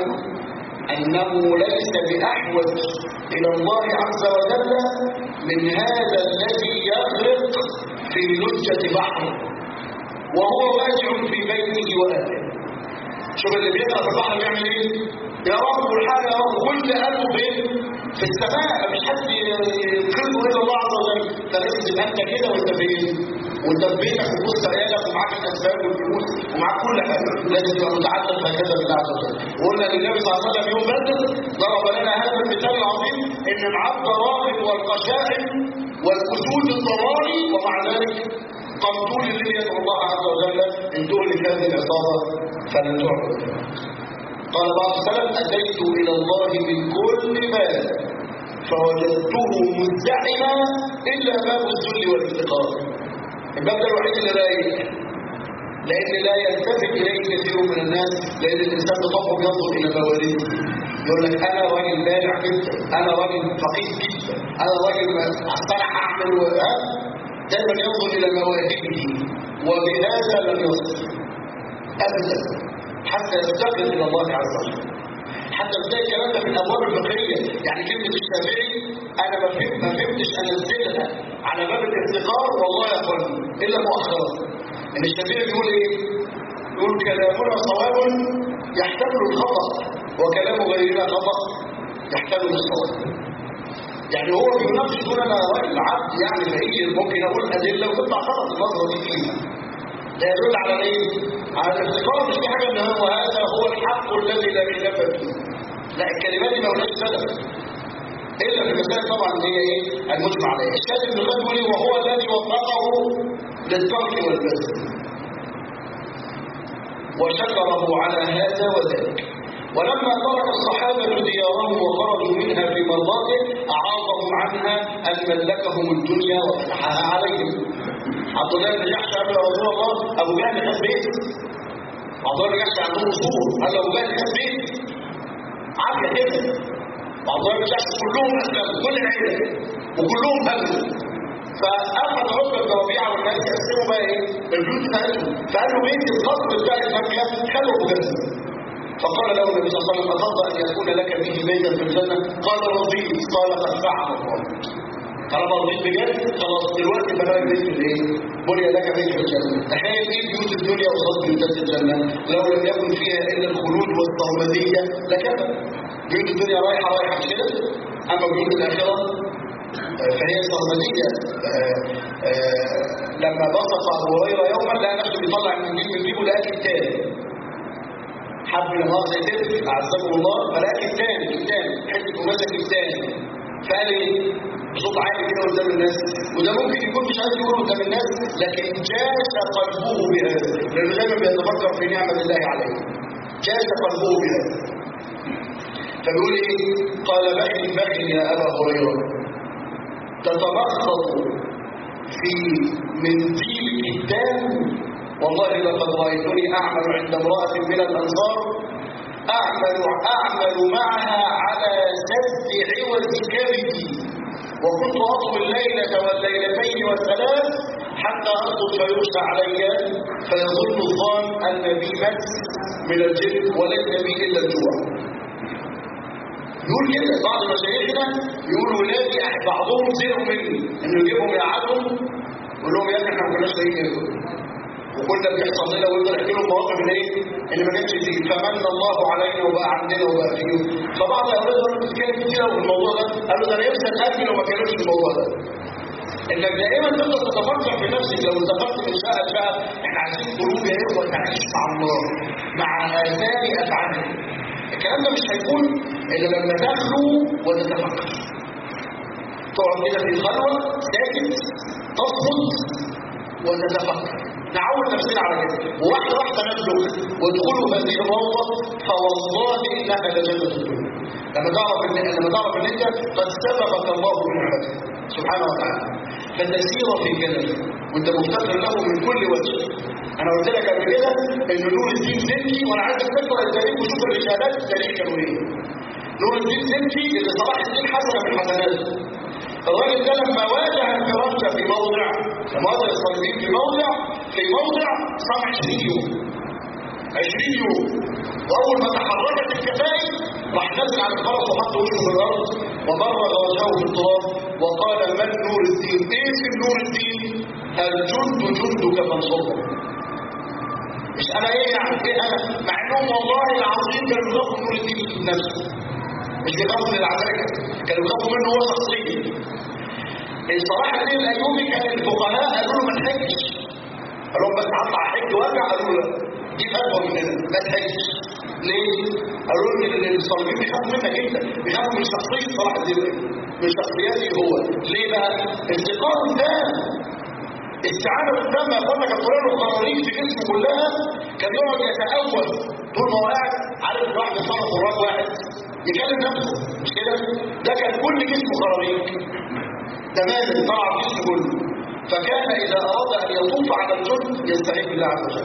Speaker 2: أنه ليس بأحوج إلى الله عز وجل من هذا الذي يغرق في لجة بحر وهو واجع في بيته وأهله شوف اللي بيغرق في البحر بيعمل ايه؟ يا رب والحاجة يا رب كل قلبه فين؟ في السماء مش حد يقربه إلى الله عز وجل فلازم تبقى أنت كده وأنت فين؟ وأنت في بيتك وبص عيالك ومعاك الأسباب والفلوس ومعاك كل حاجة لازم تبقى متعلق هكذا بالله عز وجل وقلنا للنبي صلى الله عليه وسلم يوم بدر ضرب لنا هذا المثال العظيم ان العبد راغب والقشائم والاسود الضراري ومع ذلك قمتول الذي يدعو الله عز وجل ان تهلك هذه العصابه فلن تعبد قال بعض السلف اتيت الى الله من كل باب فوجدته مزدحما الا باب الذل والافتقار الباب ده الوحيد اللي رايق لأن لا يلتفت إليه كثير من الناس لأن الإنسان بطبعه ينظر إلى موارده يقول لك أنا راجل بارع جدا أنا راجل فقير جدا أنا راجل أصطلح أعمل و... ها؟ دايما ينظر إلى مواهبه وبهذا لم يصل أبدا حتى يفتقر إلى الله عز وجل حتى تلاقي الكلام ده في الابواب الفقهيه يعني كلمه الشافعي انا ما فهمت ما فهمتش انزلها على باب الافتقار والله يا اخواني الا مؤخرا ان الشافعي بيقول ايه يقول كلامنا صواب يحتمل الخطا وكلام غيرنا خطا يحتمل الصواب يعني هو بيناقش يقول انا راجل عبد يعني فقير ممكن اقول ادله وتطلع غلط النظره دي فيها ده يدل على ايه؟ على الافتقار مش في حاجه ان هو هذا هو الحق الذي لا خلاف فيه لا الكلمات دي ما ولهاش سبب الا في المسائل طبعا اللي هي ايه؟ المجمع عليها الشاذ بن غزوي وهو الذي وفقه للترك والبذل وشكره على هذا وذاك ولما ترك الصحابة ديارهم وخرجوا منها في مرضاته أعاضهم عنها أن ملكهم الدنيا وفتحها عليهم عبد الله بن جحش قال يا رسول الله أبو جهل كان بيت عبد الله بن جحش عنده أصول قال له أبو جهل كان بيت عافية كده وعبد الله بن جحش كلهم أسلموا كل العيلة وكلهم أسلموا فأخذ عقبة بن ربيعة والناس يقسموا بقى إيه البيوت بتاعتهم فقال له بيت القصر بتاع المكة خلوا أبو جهل فقال له النبي صلى الله عليه وسلم أترضى أن يكون لك به بيتا في الجنة قال رضيت قال قد فعل الله طالما رضيت بجد خلاص دلوقتي بقى لك بيت في الايه؟ بني لك بيت في الجنة تخيل ايه بيوت الدنيا قصاد بيوتات الجنة لو لم يكن فيها إلا الخلود والسرمدية لكفى بيوت الدنيا رايحة رايحة مش كده أما بيوت الآخرة فهي سرمدية لما بسط ابو هريره يوما لقى نفسه بيطلع من جيبه من جيبه لقى كتاب حب المؤاخذه يتفق اعزكم الله فلقى كتاب كتاب حته قماشه كتاب فقال ايه بصوت عالي كده قدام الناس وده ممكن يكون مش عايز يقوله قدام الناس لكن جاش قلبه بهذا لانه دايما بيتفكر في نعمه الله عليه جاش قلبه بهذا فبيقول ايه قال بخل بخل يا ابا هريره تتلخص في منديل الدم والله لقد رايتني اعمل عند امراه من الانصار اعمل اعمل معها على سد عوز كبدي وكنت اطوي الليله والليلتين والثلاث حتى ارقد فيغشى علي فيظن الظان ان بي مس من الجن وليس بي الا الجوع يقول كده بعض مشايخنا يقول ولادي بعضهم زهقوا مني انه يجيبهم يقعدهم يقول لهم يا ابني احنا ما كناش لاقيين وكنا بيحصل لنا ويقدر يحكي لهم مواقف اللي ايه اللي ما كانتش فيه فمن الله علينا وبقى عندنا وبقى فيه فبعض الاولاد قالوا بتتكلم كتير في الموضوع ده قالوا ده انا يمسك قلبي لو ما كانوش في الموضوع ده انك دائما تفضل تتفكر في نفسك لو انتقلت من شقه لشقه احنا عايزين قلوب يا اخوه تعيش مع الله مع اثار افعالنا الكلام ده مش هيكون الا لما تخلو وتتفكر تقعد كده في الخلوه ساكت تصمت وتتفكر نعود نفسنا على كده وواحده واحده نسلك وادخلوا هذه الروضه فوالله انها لجنه الدنيا لما تعرف ان لما تعرف ان انت قد سبقك الله بنعمته سبحانه وتعالى فتسير في كنفه وانت مفتقر له من كل وجه انا قلت لك قبل كده ان نور الدين زنكي وانا عايزك تقرا التاريخ وشوف الرسالات التاريخ كانوا ايه نور الدين زنكي اللي صلاح الدين حسنه من حسناته الراجل ده لما واجه الفرنسا في موضع لما واجه الصليبيين في موضع في موضع صام 20 يوم 20 يوم واول ما تحركت الكتائب راح نزل على الفرس وحط وشه في الارض وبرغ وجهه في التراب وقال من نور الدين ايه في نور الدين الجند جندك فانصره مش انا ايه يعني ايه انا مع انهم والله العظيم كانوا بيخافوا من نور الدين نفسه مش بيخافوا من العساكر كانوا بيخافوا منه هو شخصيا صلاح الدين الايوبي كان الفقهاء قالوا له ما تحجش قالوا لهم بس هطلع حج وارجع قالوا له دي فتوى مننا ما تحجش ليه؟ قالوا له ان الصليبيين بيخافوا منك انت بيخافوا من شخصيه صلاح الدين من شخصيته هو ليه بقى؟ انتقام تام استعانة بالدم يا اخوانا كان طلع له قراريق في جسمه كلها كان يقعد يتأول طول ما هو قاعد عارف الواحد يصرف وراك واحد يكلم نفسه مش كده؟ ده كان كل جسمه قراريق تماما طلع جسمه كله فكان إذا أراد أن يطوف على الجند يستعين بالله عز وجل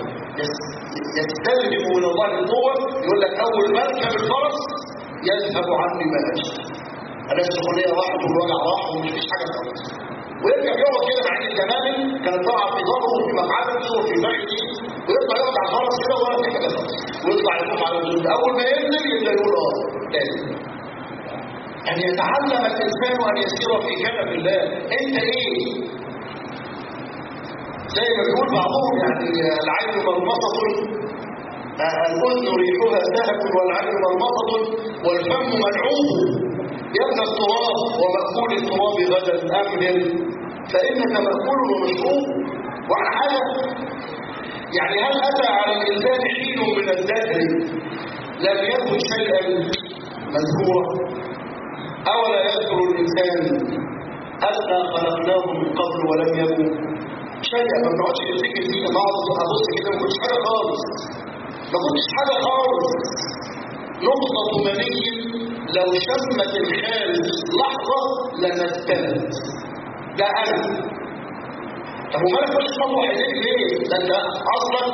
Speaker 2: يستلزم من الله القوة يقول لك أول ما اركب الفرس يذهب عني ما أجد أنا السخونية راحت والوجع راح ومش فيش حاجة خالص ويرجع يقعد كده مع ان تماما كانت طالعه في ظهره وفي مقعده وفي فخذه ويطلع يقعد على الفرس كده ولا في حاجه خالص ويطلع يقوم على الجند اول ما ينزل يبدا يقول اه تاني ان يتعلم الانسان ان يسير في كنف الله انت ايه زي ما بيقول بعضهم يعني العين مرمصه الاذن ريحها ذهب والعين مرمصه والفم ملعوب يا ابن التراب ومأكول التراب غدا أمهل فإنك مأكول ومشروب وعن حاجة يعني هل أتى على الإنسان حين من الدهر لم يكن شيئا مذكورا أولا يذكر الإنسان أنا خلقناه من قبل ولم يكن شيئا ما بنقعدش نفتكر فينا بعض أبص كده ما كنتش حاجة خالص ما كنتش حاجة خالص نقطة مني لو شمت الخارج لحظة لمستنت ده أنا طب ومالك مش تطلع ايديك ليه؟ ده انت اصلك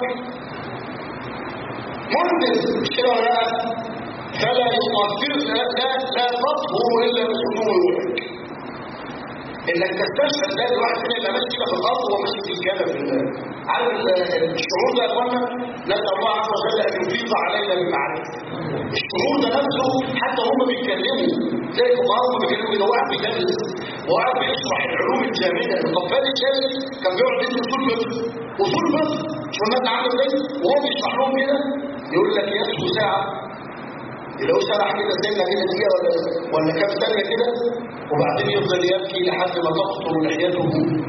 Speaker 2: منذ مش كده ولا لا؟ فلا يطهر لا لا لا تطهر الا بسمو روحك انك تستشهد ده الواحد فينا يبقى ماشي كده في الارض وماشي في الجنه في الله عارف الشعور ده يا اخوانا نسال الله عز وجل ان يفيض علينا بالمعرفه الشعور ده نفسه حتى هم بيتكلموا زي الفقهاء هم بيتكلموا كده واحد بيدرس وقاعد بيشرح العلوم الجامده القفال الشامل كان بيقعد يدرس اصول فقه اصول فقه شوف الناس عامله ازاي وهو بيشرح لهم كده يقول لك يسكو ساعه لو سرح كده سنه كده دقيقه ولا ولا كام ثانيه كده وبعدين يفضل يبكي لحد ما تقطر لحيته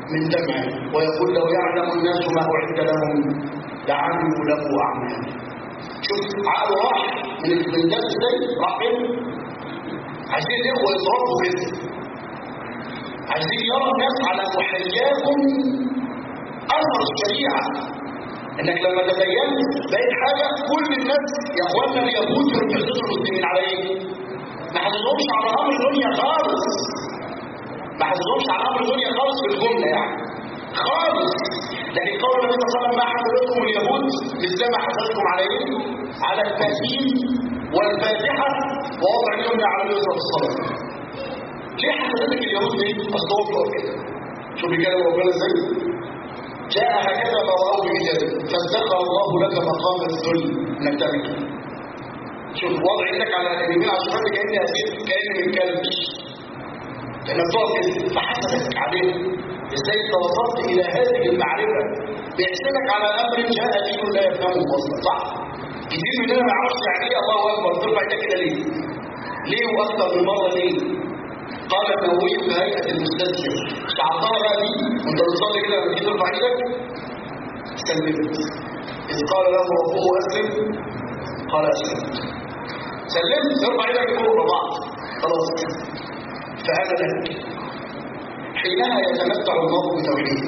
Speaker 2: من دمعه ويقول لو يعلم الناس ما أعد لهم لعملوا له أعمال شوف عقله راح من من ده ازاي راح فين عايزين الاخوه يتربوا كده عايزين يرى الناس على محياهم اثر الشريعه انك لما تدينت بقيت حاجه كل الناس يا اخوانا اليهود اللي بيحدثوا المسلمين على ايه؟ ما حدثهمش على امر الدنيا خالص ما حدثهمش على امر الدنيا خالص في الجمله يعني خالص لكن قول النبي صلى الله عليه وسلم ما حملتكم اليهود مثل ما حملتكم على ايه؟ على التهديد والفاتحه ووضع اليمنى على اليسرى في الصلاه. ليه حملتك اليهود ليه؟ اصل هو بيقول كده. شوف بيتكلم ربنا ازاي؟ جاء هكذا ما رأوا بإجابة فادخر الله لك مقام الذل انك تعمل كده. شوف وضع ايدك على اليمين على الشمال كاني اسير كاني من كلب لانك تقف كده فحسبك عليه ازاي انت وصلت الى هذه المعرفه بيحسبك على امر جاء دين لا يفهمه اصلا صح كتير مننا ما يعرفش يعني ايه الله اكبر ترفع ايدك كده ليه؟ ليه واكثر من مره ليه؟ قال النووي بهيئه المستذكر شعرتها بقى دي وانت بتصلي كده لما تيجي ترفع ايدك سلمت اذ قال له ربه اسلم قال اسلمت سلمت ارفع ايدك فوق بعض خلاص فانا لك حينها يتمتع الله بتوحيده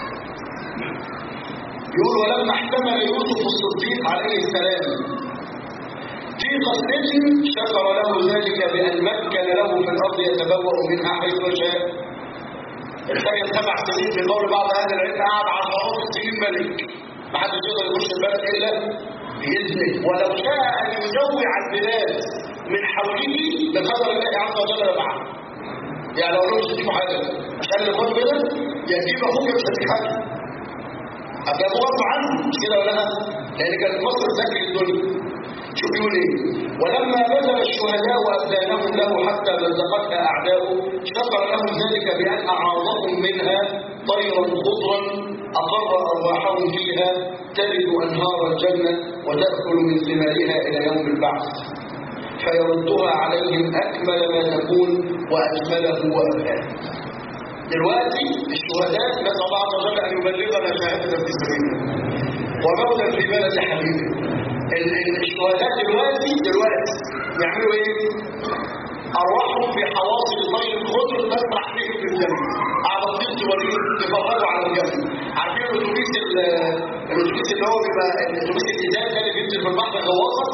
Speaker 2: يقول ولما احتمل يوسف الصديق عليه السلام في قصته شكر له ذلك بأن مكن له في الأرض يتبوأ منها حيث شاء الحاجة سبع سنين في قول بعض أهل العلم قعد عشرات السنين ملك ما حدش يقدر يخش البلد إلا بإذنه ولو شاء أن يجوع البلاد من حوله بقدر الله عز وجل لفعل يعني لو لهم تديكوا حاجة عشان اللي خد كده يجيب أخوك مش هديك حاجة أبقى غصب عنه مش كده ولا لا؟ لأن كانت مصر ذكر الدنيا شوف يقول ايه ولما بذل الشهداء أبدانهم له حتى بزقتها أعداؤه شكر لهم ذلك بأن أعاضهم منها طيرا خضرا أقر أرواحهم فيها تلد أنهار الجنة وتأكل من ثمارها إلى يوم البعث فيردها عليهم أكمل ما تكون وأجمله وأبلاه دلوقتي الشهداء نسأل الله عز وجل أن يبلغنا شهادة في سبيله وموتا في بلد حبيبه الشهداء دلوقتي دلوقتي يعملوا ايه؟ أرواحهم في حواصل طير الخضر تسرح فيهم في الجنة على طيب توريهم تفرجوا على الجنة عارفين الأتوبيس الأتوبيس اللي هو بيبقى الأتوبيس الإزاز ده اللي بينزل في البحر غواصة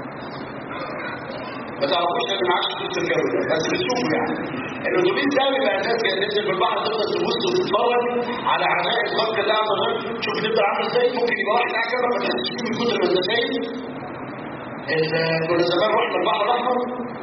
Speaker 2: ما تعرفوش ان معاش فلوس الجو ده بس بتشوفوا يعني الاتوبيس ده بيبقى الناس كانت تنزل في البحر تفضل تبص وتتفرج على عجائب خلق الله عز وجل شوف تفضل عامل ازاي ممكن يبقى واحد قاعد جنبك ما تحسش من كتر ما انت شايف كنا زمان رحنا البحر الاحمر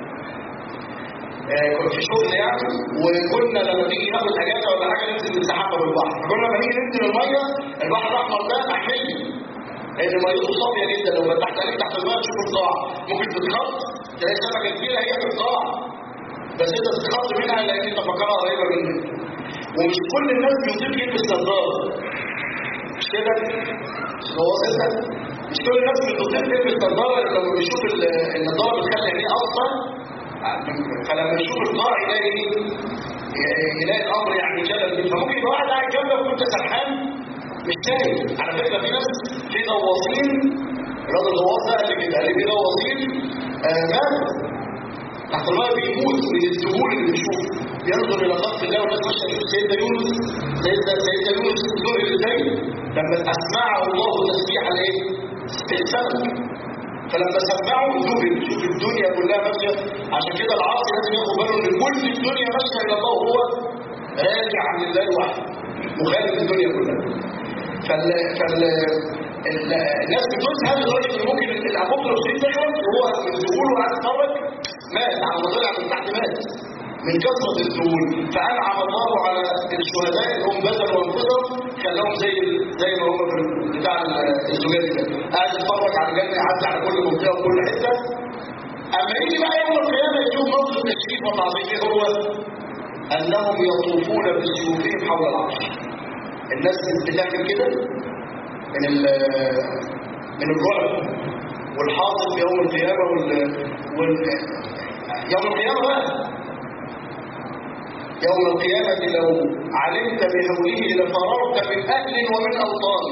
Speaker 2: كنت في شغل يعني وكنا لما نيجي ناخد اجازه ولا حاجه ننزل نستحمى بالبحر فكنا لما نيجي ننزل الميه البحر الاحمر ده محمي لان ميته صافيه جدا لو فتحت عليك تحت الميه تشوف القاع ممكن تتخط تلاقي سمكه كبيره هي في القاع بس انت تتخط منها لان انت فكرها قريبه منك ومش كل الناس بيطيق يلبس نظاره مش كده؟ هو كده مش كل الناس بتطيق تلبس نظاره لما بيشوف النظاره بتخلي عينيه اصلا فلما يشوف القاع يلاقي يلاقي الامر يعني جلل فممكن يبقى واحد قاعد جنبك وانت سرحان مش تايه على فكره في ناس في غواصين الراجل الغواص ده قال لي كده قال لي في غواصين آه ماتوا تحت الماء بيموت من الذهول اللي بيشوفه ينظر الى خلق الله والناس ماشيه تشوف سيدنا يونس سيدنا سيدنا يونس ذهل ازاي لما اسمعه الله تسبيح الايه؟ السمك فلما سمعوا ذهل شوف الدنيا كلها ماشيه عشان كده العاصي لازم ياخد باله ان كل الدنيا ماشيه الى الله وهو راجع عن الله وحده مخالف الدنيا كلها فال فال الناس بتزهد لدرجه ان ممكن الابوكر الشريف تخرج وهو من ذهوله قاعد يتفرج مات على ما طلع من تحت مات من كثره الذهول فانعم الله على الشهداء اللي هم بذلوا انفسهم خلاهم زي زي ما هم في بتاع الزجاج ده قاعد يتفرج على الجنه يعدي على كل منطقه وكل حته اما يجي بقى يوم القيامه يشوف موقف التشريف والتعظيم ايه هو انهم يطوفون بسيوفهم حول العرش الناس بتعمل كده من من الرعب والحاصل في يوم القيامة وال... وال... يوم القيامة بقى يوم القيامة لو علمت بهوله لفررت من أهل ومن أوطان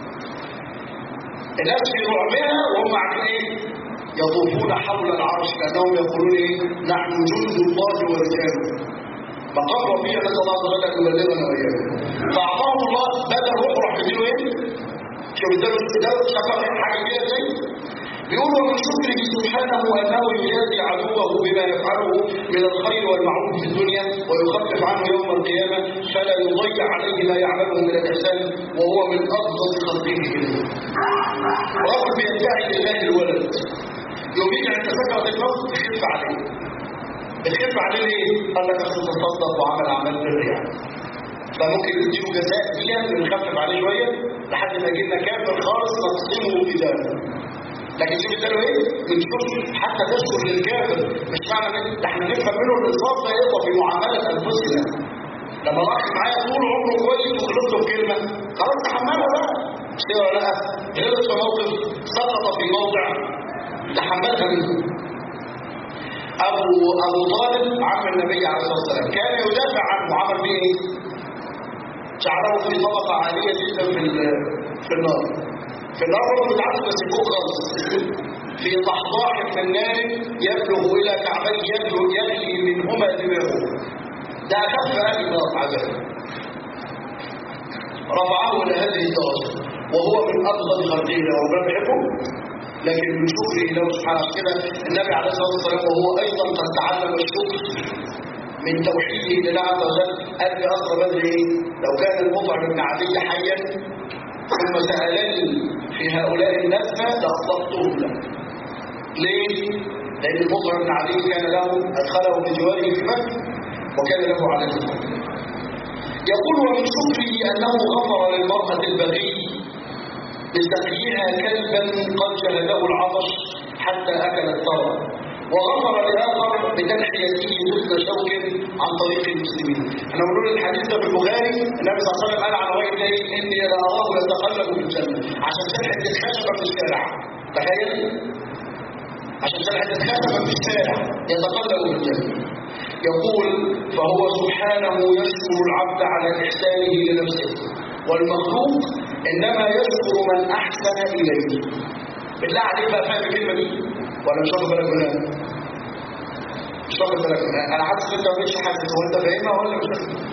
Speaker 2: الناس في رعبها وهم عارفين ايه يطوفون حول العرش كأنهم يقولون ايه نحن جند الله ورجاله فقام ربيع نسأل الله عز وجل أن يبلغنا وإياكم فأعطاهم الله بدل روح راح يديله ايه شوف ده ده شكر حاجة كده ازاي بيقول ومن شكره سبحانه أنه يجازي عدوه بما يفعله من الخير والمعروف في الدنيا ويخفف عنه يوم القيامة فلا يضيع عليه ما يعمله من الإحسان وهو من أفضل خلقه إليه رجل بيدعي لله الولد يوم يجي عند سكرة الموت بيخف عليه بيخف عليه ليه؟ قال لك أصل تصدق وعمل أعمال بر يعني فممكن نديله جزاء فيها ونخفف عليه شوية لحد ما جبنا كافر خالص نقسمه في ذلك لكن شوف اداله ايه من شوف حتى تشكر للكافر مش معنى ان ده احنا نفهم منه الانصاف ده يقضى في معامله انفسنا لما راح معايا طول عمره كويس وغلطت في كلمه خلاص تحملها بقى مش كده ولا لا غلط في موقف سقط في موضع تحملها منه ابو ابو طالب عم النبي عليه الصلاه والسلام كان يدافع عنه عمل بيه ايه شعره في طبقه عاليه جدا في في النار في النار برضه بتعرف بس فوق خالص في ضحضاح من نار يبلغ الى كعبيه يبلغ يغلي منهما دماغه ده اخف اهل النار عذاب رفعه الى هذه الدرجه وهو من افضل خلقه وربنا بيحبه لكن من شكره له سبحانه كده النبي عليه الصلاه والسلام وهو ايضا قد تعلم الشكر من توحيده لله عز وجل قال لي اصل بدري ايه لو كان المطعم بن عدي حيا ثم سألني في هؤلاء الناس لأطلقتهم له ليه؟ لأن المطعم بن علي كان له أدخله بجواره في مكة وكان له على الفضل يقول ومن شكره أنه غفر للمرأة البغي بسقيها كلبا قد جلده العطش حتى أكل الثرى وغفر لآخر بتنحيته مثل شوك عن طريق المسلمين احنا بنقول الحديث ده في البخاري النبي صلى الله عليه وسلم قال عن الراجل ده اني لاراه يتقلب في الجنه عشان سلحه الخشبه في الشارع تخيل عشان سلحه الخشبه في الشارع يتقلب في الجنه يقول فهو سبحانه يشكر العبد على احسانه لنفسه والمخلوق انما يشكر من احسن اليه بالله عليك بقى فاهم الكلمه دي ولا مش واخد بالك منها مش واخد بالك منها انا حاسس ان انت مش حاسس هو انت فاهمها ولا مش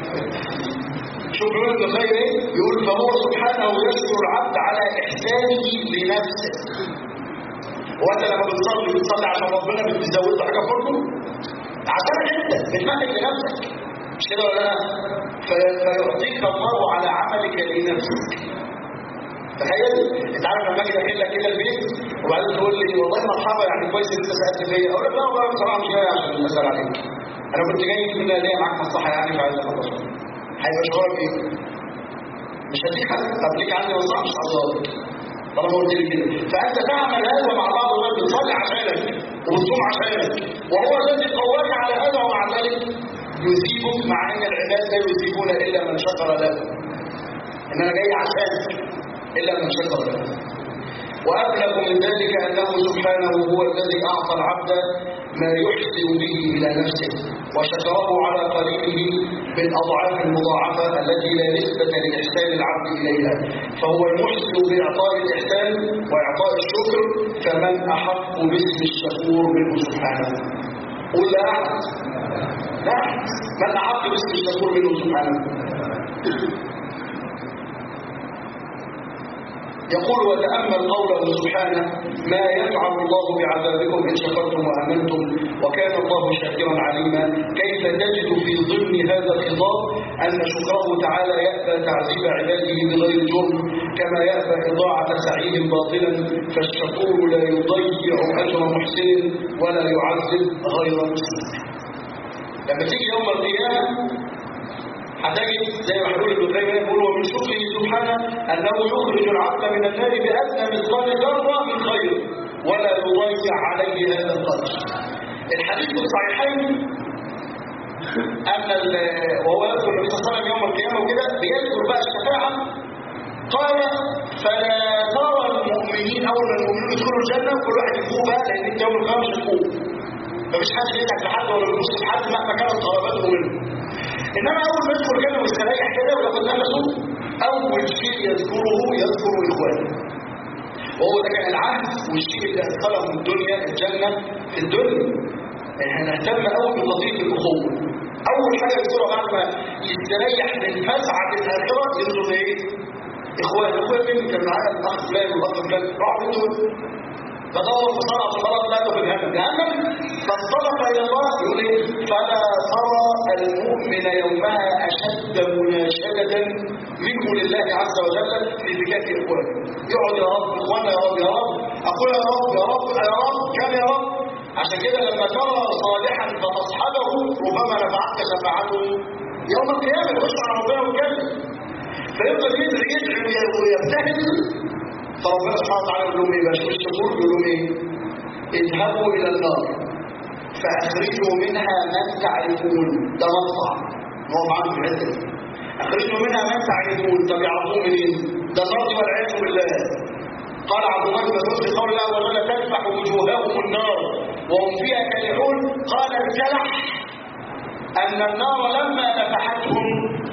Speaker 2: شوف بيقول ابن الخير ايه يقول فهو سبحانه يشكر العبد على احسانه لنفسه هو انت لما بتصلي بتصلي عشان ربنا بتزود له حاجه برضه عشانك انت بتملك لنفسك مش كده ولا لا فيعطيك الله على عملك لنفسك تخيل انت عارف لما اجي داخل لك كده البيت وبعدين تقول لي والله مرحبا يعني كويس ان انت سالت فيا اقول لك لا والله بصراحه مش جاي عشان اسال عليك انا كنت جاي من ليا معاك مصلحه يعني فعايز اخلصها هيبقى شعورك ايه؟ مش هديك حاجه طب ليك عندي مصلحه مش هزارك طالما قلت لي كده فانت تعمل هذا مع بعض الناس بتصلي عشانك وبتصوم عشانك وهو الذي قواك على هذا ومع ذلك يثيبك مع ان العباد لا يثيبون الا من شكر له ان انا جاي عشانك إلا من شكر له وأبلغ من ذلك أنه سبحانه هو الذي أعطى العبد ما يحسن به إلى نفسه وشكره على قليله بالأضعاف المضاعفة التي لا نسبة لإحسان العبد إليها فهو المحسن بإعطاء الإحسان وإعطاء الشكر فمن أحق باسم الشكور منه سبحانه قل لا أحد لا أحد من أحق باسم الشكور منه سبحانه يقول وتأمل قوله سبحانه ما يفعل الله بعذابكم إن شكرتم وآمنتم وكان الله شاكرا عليما كيف تجد في ضمن هذا الخطاب أن شكره تعالى يأبى تعذيب عباده بغير جرم كما يأبى إضاعة سعيد باطلا فالشكور لا يضيع أجر محسن ولا يعذب غير مسلم لما تيجي يوم القيامة هتجد زي ما حلول ابن تيميه يقول ومن شكره سبحانه انه يخرج العبد من النار بادنى مثقال ذره من خير ولا يضيع عليه هذا القدر الحديث في الصحيحين ان وهو يذكر النبي صلى الله عليه وسلم يوم القيامه وكده بيذكر بقى الشفاعه قال فلا ترى المؤمنين اول ما المؤمنون يدخلوا الجنه كل واحد يفوق بقى لان انت يوم القيامه مش هتفوق مفيش حد يدعك لحد ولا يبص لحد مهما كانت قرابته منه انما اول ما يدخل كده مستريح كده وياخد نفسه اول شيء يذكره يذكر اخوانه وهو ده كان العهد والشيء اللي ادخله من الدنيا الجنه في الدنيا احنا نهتم قوي بقضيه الاخوه اول حاجه يذكرها بعد ما يستريح من فزعه الاخره ينظر ايه اخوان اخوان مين كان معايا الاخ فلان والاخ فلان راحوا انتوا تدور في صنعة الغلط لا في الهم جهنم فانطلق إلى الله يقول إيه فلا ترى المؤمن يومها أشد مناشدة منه لله عز وجل في فكاك إخوانه يقعد يا رب إخوانا يا رب يا رب أقول يا رب يا رب يا رب كم يا رب عشان كده لما ترى صالحا فتصحبه ربما نفعتك شفاعته يوم القيامة يخش على ربنا ويتكلم فيفضل يدعي يدعي ويبتهل فربنا سبحانه وتعالى يقول لهم ايه بقى شوف الشكور يقول لهم ايه اذهبوا الى النار فاخرجوا منها من تعرفون ده مقطع هو معاهم في الحته دي اخرجوا منها من تعرفون طب يعرفوه منين ده النار والعياذ بالله قال عبد الله بن مسعود في قول الله وجل تذبح وجوههم النار وهم فيها كالحون قال الجلح ان النار لما نفحتهم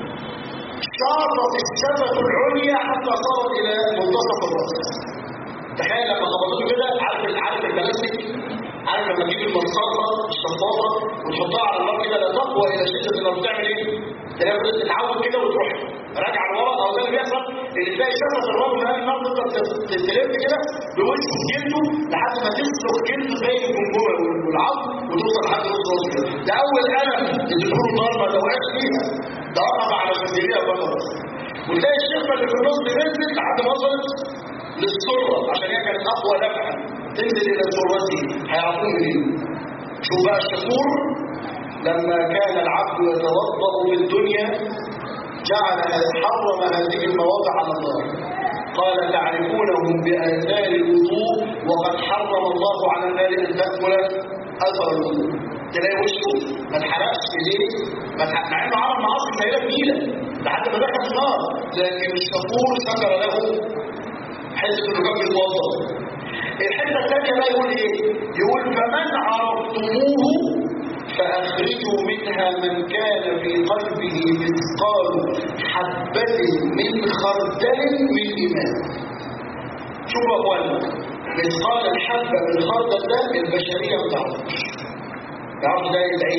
Speaker 2: شاطت السفة العليا حتى صارت إلى منتصف الرأس تخيل لما خبطته كده عارف عارف البلاستيك عارف لما تجيب المنصرفة الشفاطة وتحطها على النار كده لا تقوى إلى شدة النار بتعمل إيه؟ تلاقي بدأت تتعود كده وتروح راجع لورا أو ده اللي بيحصل اللي تلاقي سفة الرجل من النار تفضل تلف كده بوشه جلده لحد ما تسلخ جلده زي الجمجمة والعظم وتوصل لحد نص راسه كده ده أول ألم تدخله النار ما توقعش فيها ده وقف على الجزيرية فقط وتلاقي الشفة اللي في النص نزلت لحد ما وصلت للسرة عشان هي كانت أقوى نفعا تنزل إلى سرته هيعرفون منين شوف بقى الشكور لما كان العبد يتوضأ في الدنيا جعل حرم هذه المواضع على النار قال تعرفونهم بآثار الوضوء وقد حرم الله على النار أن تأكل أثر الوضوء تلاقي وشه ما اتحرقش ايديه ما اتحرق مع انه عمل معاصي سيئه كبيره لحد ما دخل النار لكن الشكور ذكر له حته انه كان بيتوضا الحته الثانيه بقى يقول ايه؟ يقول فمن عرفتموه فاخرجوا منها من كان في قلبه مثقال حبه من خردل من ايمان شوفوا يا اخوانا مثقال الحبه من خردل ده البشريه ما تعرفش نعرفش ده يدعي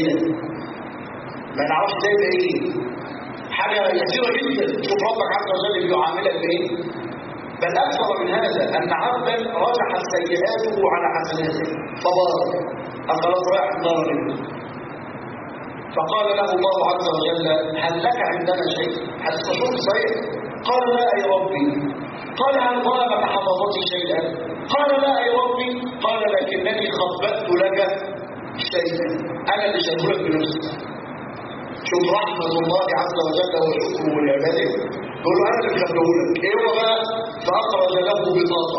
Speaker 2: ما نعرفش ده يدعي ايه حاجة يسيرة جدا شوف ربك عز وجل بيعاملك بايه بل أكثر من هذا أن عبدا رجحت سيئاته على حسناته فبارك أخلاص رايح النار منه فقال له الله عز وجل هل لك عندنا شيء هل تشوف صحيح قال لا أي ربي قال هل ظلمك حفظتي شيئا قال لا أي ربي قال لكنني خبأت لك شيئا انا اللي شاكرك بنفسي شوف رحمة الله عز وجل وشكره لعباده يقول له انا اللي مخبره لك ايه هو بقى فاخرج له بطاقة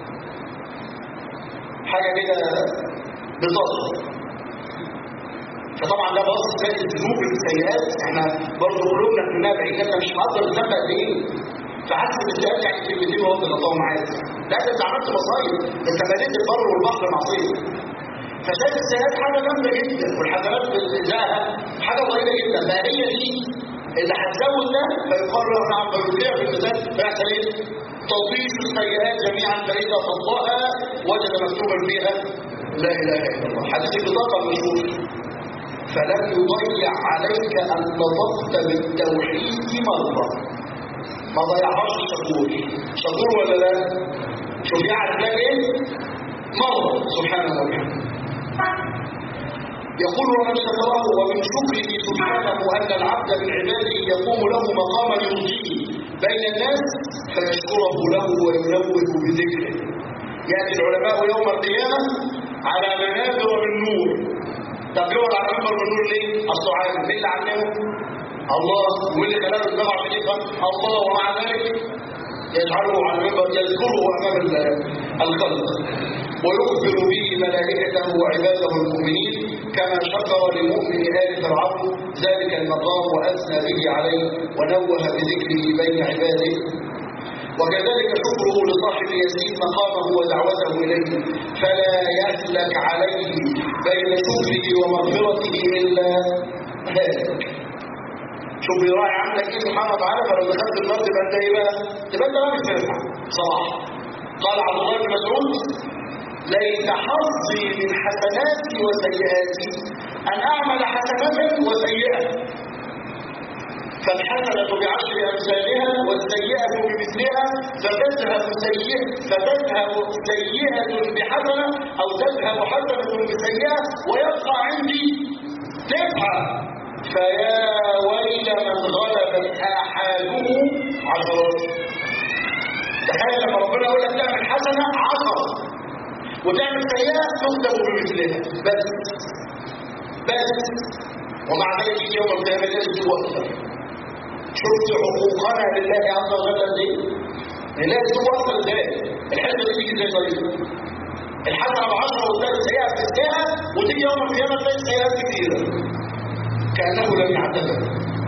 Speaker 2: حاجة كده بطاقة فطبعا ده بص تلاقي الذنوب السيئات احنا برضه قلوبنا كلها بعيد انت مش مقدر الذنب قد ايه فحاسس بالسيئات يعني كلمتين وهو بيغطاهم عادي لا ده انت عملت مصايب انت مليت البر والبحر معصيه فشايف السيئات حاجة جامدة جدا والحسنات بالإزاءة حاجة ضئيلة جدا ما هي دي اللي هتزود ده فيقرر نعم فيطيع في الميزان فيحصل ايه؟ تضيف السيئات جميعا فإذا فضاها وجد مكتوبا فيها لا إله إلا الله حديث البطاقة المشهور فلم يضيع عليك أن نطقت بالتوحيد مرة ما ضيعهاش شكور شكور ولا لا؟ شوف يعرف ده ايه؟ مرة سبحانه وتعالى يقول ومن شكره ومن شكره سبحانه أن العبد من عباده يقوم له مقام يرضيه بين الناس فيشكره له وينوه بذكره يأتي العلماء يوم القيامة على منابر من نور طب يقعد على منبر من نور ليه؟ أصله عارف مين اللي علمه؟ الله واللي خلاه الدفع عشان يفهم الله ومع ذلك يجعله على المنبر يذكره أمام الخلق ويخبر به ملائكته وعباده المؤمنين كما شكر لمؤمن آل فرعون ذلك المقام وأثنى به عليه ونوه بذكره بين عباده وكذلك شكره لصاحب يزيد مقامه ودعوته إليه فلا يهلك عليه بين شكره ومغفرته إلا هالك شوف بيراعي عندك ايه سبحانه وتعالى فلو دخلت النار تبقى انت ايه بقى؟ تبقى انت راجل تنفع بصراحه قال عبد الله بن مسعود ليس حظي من حسناتي وسيئاتي ان اعمل حسنه وسيئه فالحسنة بعشر أمثالها والسيئة بمثلها فتذهب سيئة فتذهب سيئة بحسنة أو تذهب حسنة بسيئة ويبقى عندي تسعة فيا ويل من غلبت آحاده عشرات تخيل لما ربنا يقول لك تعمل حسنة عشرة وتعمل سيئة تكتب بمثلها بس بس ومع ذلك يجي يوم القيامة لازم توفر شفت حقوقنا لله عز وجل ازاي؟ لله توفر ازاي؟ الحته دي تيجي ازاي طيب؟ الحسنه ب 10 والثالث سيئه بتنتهي وتيجي يوم القيامه تلاقي سيئات كتيره كانه لم يعتذر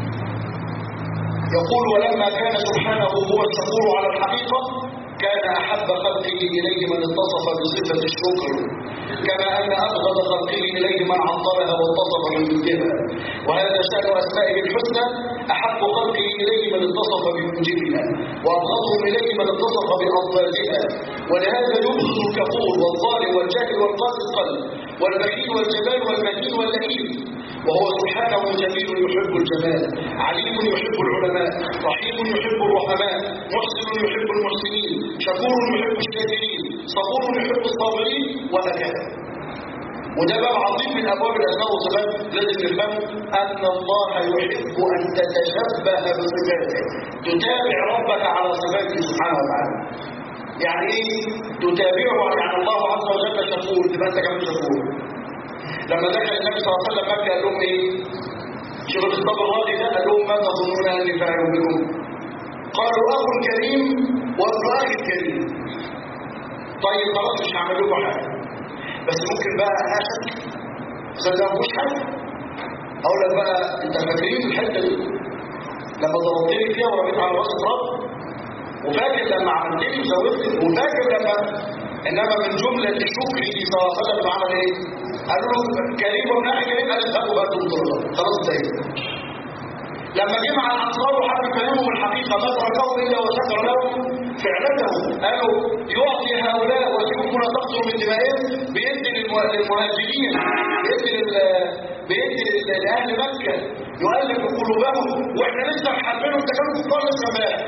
Speaker 2: يقول ولما كان سبحانه هو الشكور على الحقيقه كان احب خلقه اليه من اتصف بصفه الشكر كما ان ابغض خلقه اليه من عطلها واتصف بمثلها وهذا شان اسمائه الحسنى احب خلقه اليه من اتصف بموجبها وابغضهم اليه من اتصف بالفاظها ولهذا يبغض الكفور والظالم والجاهل والقاسي القلب والبخيل والجبان والمهين واللئيم وهو سبحانه جميل يحب الجمال عليم يحب العلماء رحيم يحب الرحماء محسن يحب المحسنين شكور يحب الشاكرين صبور يحب الصابرين وهكذا وده باب عظيم من ابواب الاسماء والصفات لازم نفهم ان الله يحب ان تتشبه بصفاته تتابع ربك على صفاته سبحانه وتعالى يعني ايه تتابعه يعني الله عز وجل شكور تبقى انت كمان شكور لما دخل النبي صلى الله عليه وسلم مكه قال لهم ايه شوف الخطاب الراضي ده قال لهم ما تظنون اني فاعل بكم قالوا اخ كريم وابن اخي كريم طيب خلاص مش هعمل لكم حاجه بس ممكن بقى اشك اذا ما فيهوش حاجه اقول لك بقى انت فاكرين الحته دي لما ضربتني فيها ورميت على راس التراب وفاكر لما عملت لي وزودت وفاكر لما انما من جمله شكري صلى الله عليه وسلم عمل ايه؟ قالوا له كريم وابن اخي كريم قال اذهبوا بقى تنظروا خلاص زي لما جه مع الانصار وحب كلامهم الحقيقه ما تركوه الا وشكر لهم فعلته قالوا يعطي هؤلاء وسيوفنا تقطر من دمائهم بيدي للمهاجرين بيدي لل بيدي لاهل مكه يؤلف قلوبهم واحنا لسه محاربينهم ده كانوا كفار لسه امبارح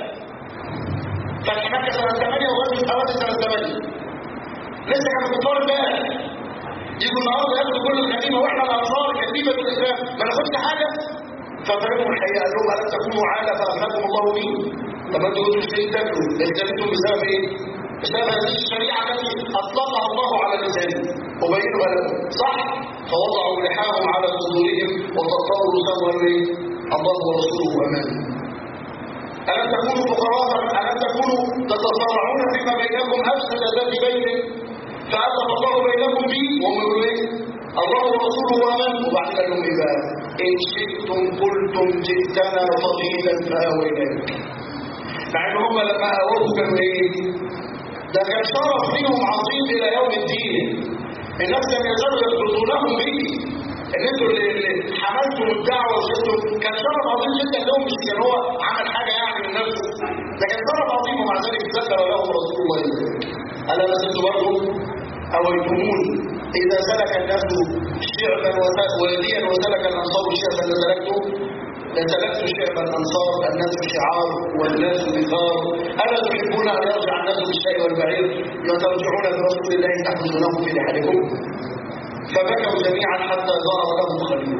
Speaker 2: فتح مكه سنه 8 وغزوه حوادث سنه 8 لسه كانوا كفار امبارح يجوا النهارده ياخدوا كل الغنيمه واحنا الانصار كتيبه الاسلام ما ناخدش حاجه ففهموا الحقيقه قال لهم الم تكونوا عاله فاغناكم الله به طب انتوا قلتوا ازاي تاكلوا التزمتم بسبب ايه؟ بسبب هذه الشريعه التي اطلقها الله على لسانهم وبينها لهم صح؟ فوضعوا لحاهم على صدورهم وتطوروا سوى ايه؟ الله ورسوله امانه ألم تكونوا فقراء ألم تكونوا تتصارعون فيما بينكم أفسد ذات بين فألف الله بينكم به وهم يقولوا إيه؟ الله ورسوله آمن وبعد قال لهم إيه بقى؟ إن شئتم قلتم جئتنا فضيلا فآويناك مع إن هم لما آووه كانوا إيه؟ ده كان شرف ليهم عظيم إلى يوم الدين الناس لم يزالوا يطردونهم به ان انتوا اللي, اللي حملتوا الدعوه وشفتوا كان شرف عظيم جدا لهم مش كان هو عمل حاجه يعني من نفسه ده كان شرف عظيم ومع ذلك ذكر لهم رسول الله الا لست برضه اويتموني اذا سلك الناس شعبا واديا وسلك الانصار شعبا لسلكته لسلكت شعب الانصار الناس شعار والناس بثار الا تحبون ان يرجع الناس بالشيء والبعير وترجعون برسول الله تحملونه في رحلكم فبكوا جميعا حتى ظهر لهم خليل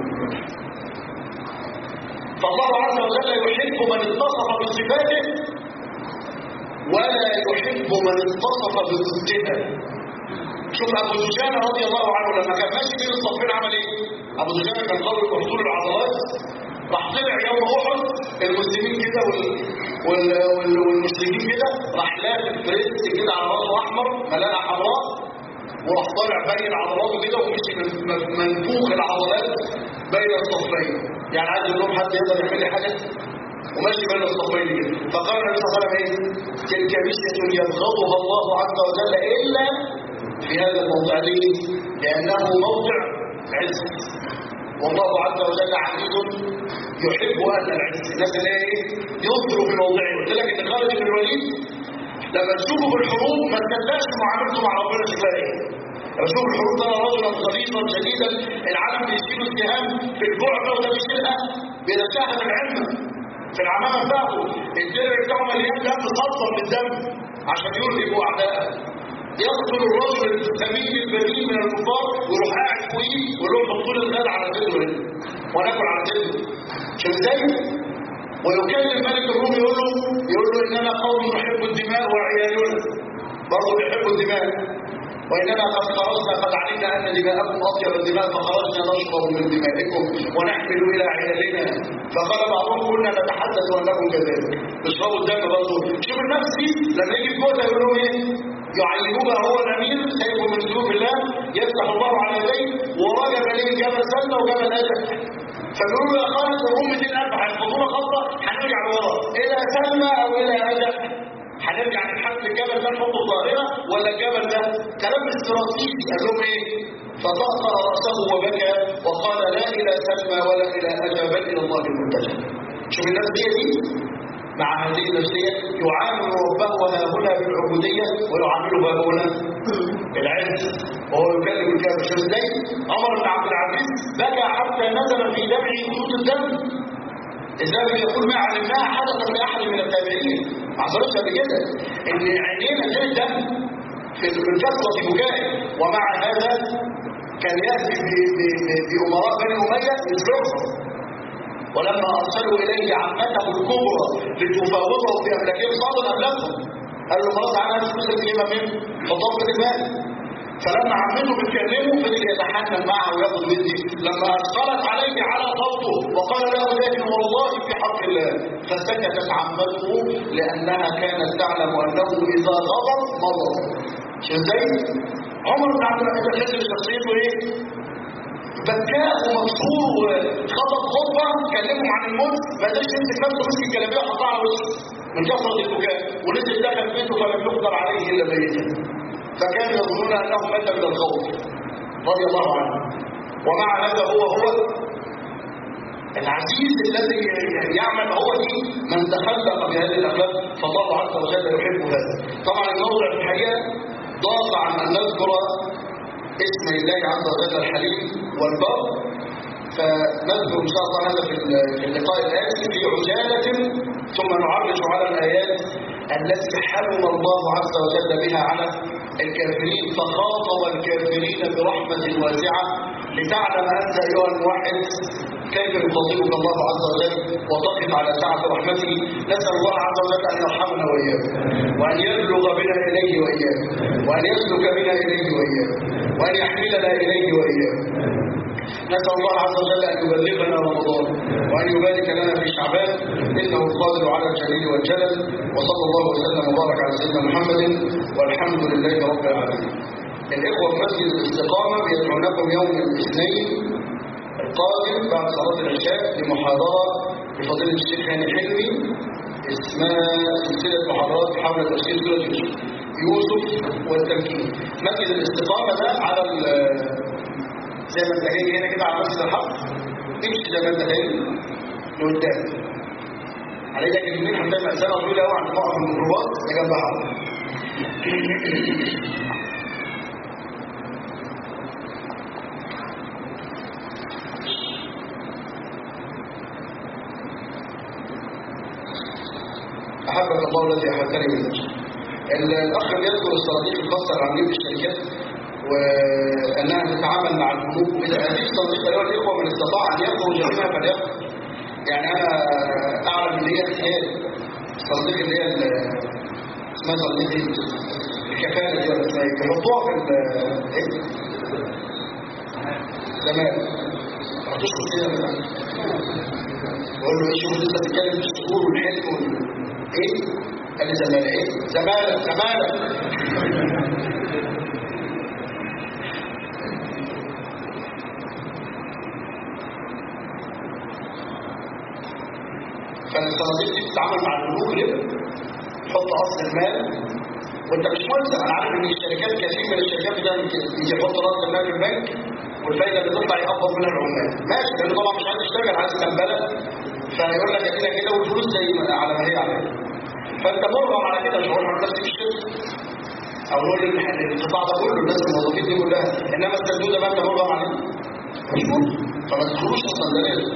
Speaker 2: فالله عز وجل يحب من اتصف بصفاته ولا يحب من اتصف بضدها شوف ابو دجانه رضي الله عنه لما كان ماشي بين الصفين عمل ايه ابو دجانه كان قوي بحصول العضلات راح طلع يوم احد المسلمين كده وال... وال... وال... والمشركين كده راح لافف بريست كده على راسه احمر ملانه حمراء وراح طالع بين عضلاته كده ومشي منفوخ العضلات بين الصفين يعني عايز يقول لهم حد يقدر يعمل لي حاجه وماشي بين الصفين كده فقال النبي صلى الله عليه وسلم ايه تلك مشيه يبغضها الله عز وجل الا في هذا الموضع ليه؟ لانه موضع عز والله عز وجل عزيز يحب اهل العز الناس اللي هي ايه يصدروا في موضعه قلت لك ان خالد بن الوليد لما تشوفه في الحروب ما تصدقش معاملته مع ربنا شكلها ايه لما تشوف الحروب ترى رجلا غليظا شديدا العالم بيشيله السهام في الجعبه وده بيشيلها بينشاها في العلم في العمامه بتاعته الدرع بتاعه مليان دم خاصه بالدم عشان يرهبوا اعدائه يقتل الرجل الثمين البديل من الكفار ويروح قاعد فوقيه ويروح مقتول الغد على صدره هنا وناكل على صدره شوف ازاي ويكلم ملك الروم يقول له يقول له اننا قوم نحب الدماء وعيالنا برضه بيحبوا الدماء واننا قد خرجنا قد علمنا ان دماءكم اطيب الدماء فخرجنا نشرب من دمائكم ونحمل الى عيالنا فقال بعضهم كنا نتحدث انكم كذلك اشربوا الدم برضه شوف النفس دي لما يجي في جوزها يقول لهم ايه يعينوها هو الامير سيف من سيوف الله يفتح الله على يديه ورجب ليه جبل سلمى وجبل اجل فبيقولوا يا خالد الام دي الاربع الخطوره خطه هنرجع لورا الى سلمى او الى اجل هنرجع نحط الجبل ده نحطه ظاهره ولا الجبل ده كلام استراتيجي قال لهم ايه فطأطأ رأسه وبكى وقال لا إلى سلمى ولا إلى أجل بل إلى الله المنتجى شوف النفسية دي مع هذه النفسية يعامل ربه ها هنا بالعبودية ويعامله ها هنا بالعز وهو يكلم الكافر شوف ازاي عمر بن عبد العزيز بكى حتى نزل في دمعه خطوط الدم لذلك يقول ما علمناها حدثا لاحد من التابعين ما حصلتش قبل كده ان عينينا زي الدم في من كثره بكائه ومع هذا كان ياتي ب- ب- بامراء بني اميه يذكرهم ولما ارسلوا اليه عمته الكبرى لتفاوضه في املاكهم صادر املاكهم قال له خلاص انا هسكت الكلمه من حطام في المال فلما عمته بتكلمه فضل يتحنن معها وياخد ودي لما اثقلت عليه على صوته وقال له لكن والله في حق الله فسكتت عمته لانها كانت تعلم انه اذا غضب مضى شو ازاي عمر بن عبد العزيز تحس شخصيته ايه بكاء ومكسور وخطب خطبه كلمهم عن الموت ما قدرش يمسك نفسه مسك الجلابيه وحطها على وشه من كثره البكاء ونزل دخل بيته فلم يقدر عليه الا ميتا فكانوا يظنون انه مات من الخوف رضي الله عنه ومع هذا هو هو العزيز الذي يعمل هو دي من تخلق بهذه الاخلاق فالله عز وجل يحب هذا طبعا الموضع في الحقيقه ضاق عن ان نذكر اسم الله عز وجل الحليم والبر فنذكر ان شاء الله هذا في في اللقاء الاتي في عجاله ثم نعرج على الايات التي حرم الله عز وجل بها على الكافرين فخاطب الكافرين برحمه واسعه لتعلم انت ايها الموحد كيف يخاطبك الله عز وجل وتقف على سعه رحمته نسال الله عز وجل ان يرحمنا واياكم وان يبلغ بنا اليه واياكم وان يسلك بنا اليه واياكم وان يحملنا اليه واياكم نسأل الله عز وجل أن يبلغنا رمضان وأن يبارك لنا في شعبان إنه القادر على الجليل والجلل وصلى الله وسلم وبارك على سيدنا محمد والحمد لله رب العالمين الإخوة في مسجد الاستقامة بيدعونكم يوم الاثنين القادم بعد صلاة العشاء لمحاضرة لفضيلة الشيخ هاني حلمي اسمها سلسلة محاضرات حول تفسير سورة يوسف يوسف والتمكين مسجد الاستقامة ده على زي ما انت جاي هنا كده على مسجد الحق تمشي زي ما انت جاي لقدام على ايدك اليمين هتلاقي مأذنة طويلة قوي عند موقف الميكروباص ده جنب بعض أحبك الله الذي أحبتني منك الأخ بيذكر الصناديق الخاصة العاملين بالشركات وأنها تتعامل مع البنوك إذا هذه الصناديق أيها الإخوة من استطاع أن يخرج منها فليخرج يعني أنا أعلم إن هي خيال الصناديق اللي هي اسمها صناديق إيه؟ الكفالة دي ولا اسمها إيه؟ يحطوها في ال إيه؟ زمان هتشكر فيها مثلا بقول له ايه شوف لسه بتتكلم في الشهور والحلم وال ايه؟ قال لي زمالة ايه؟ زمالة زمالة فالصناديق دي بتتعامل مع البنوك ربا تحط اصل المال وانت مش ملزم انا عارف ان الشركات كثير من الشركات بتعمل كده يجي يحط راس المال في البنك والفايده اللي تطلع يقبض منها العمال ماشي لانه طبعا مش عايز يشتغل عايز تنبله فيقول لك ادينا كده والفلوس زي ما على ما هي عليها فانت مرغم على كده مش هقول لك نفسك الشركه او نقول ان القطاع ده كله الناس الموظفين دي كلها انما الصندوق ده ما انت مرغم عليه مش ممكن فما تدخلوش اصلا ده لازم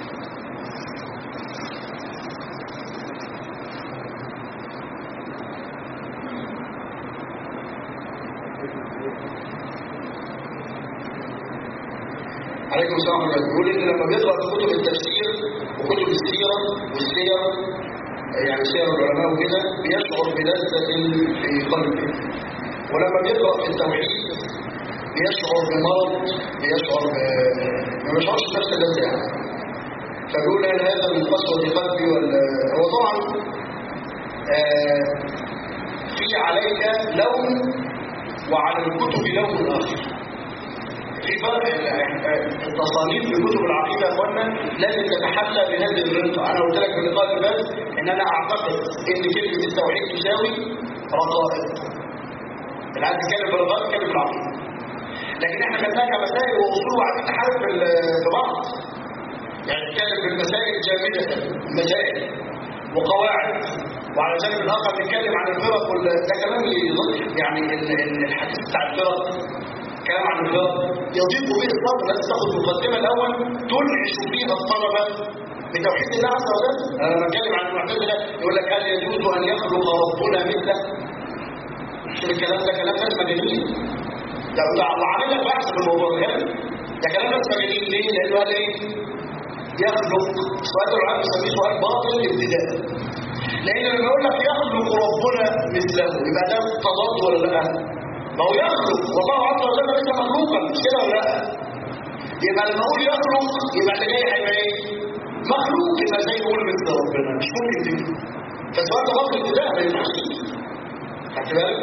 Speaker 2: عليكم السلام ورحمة الله بيقول إن لما بيقرأ في كتب التفسير وكتب السيرة والسير يعني سير العلماء وكده بيشعر بلذة في قلبه ولما بيقرأ في التوحيد بيشعر بمرض بيشعر ب... ما بيشعرش بنفس اللذة يعني فبيقول هل هذا من قسوة قلبي ولا هو طبعا آه في عليك لون وعلى الكتب لون آخر في فرق التصانيف في كتب العقيدة يا اخوانا لازم تتحلى بهذه الرنقة انا قلت لك في اللقاء اللي فات ان انا اعتقد ان كلمة التوحيد تساوي رقائق اللي عايز يتكلم في الرقائق يتكلم في العقيدة لكن احنا خدناها كمسائل واصول وقاعدين نحارب في في بعض يعني نتكلم في المسائل جامدة المسائل وقواعد وعلى الجانب الاخر نتكلم عن الفرق وال... ده كلام يعني الحديث بتاع الفرق كلام عن الفرق يضيق به الصبر لازم تاخد المقدمه الاول تنعش فيها الطلبه بتوحيد الله عز وجل انا لما اتكلم عن المعتزله يقول لك هل يجوز ان يخلق ربنا مثله شوف الكلام ده كلام ناس مجانين ده ده عامل لك بحث في الموضوع ده ده كلام ناس مجانين ليه؟ لانه قال ايه؟ يخلق سؤال العلماء بيسميه سؤال باطل ابتداء لان لما يقول لك يخلق ربنا مثله يبقى ده تضاد ولا لا؟ ما هو يخلق والله عز وجل ليس مخلوقا مش كده ولا لا يبقى لما اقول يخلق يبقى اللي جاي هيبقى ايه مخلوق يبقى زي يقول مثل ربنا مش ممكن تبقى فالسؤال ده باطل ابتداء ما ينفعش خدت بالك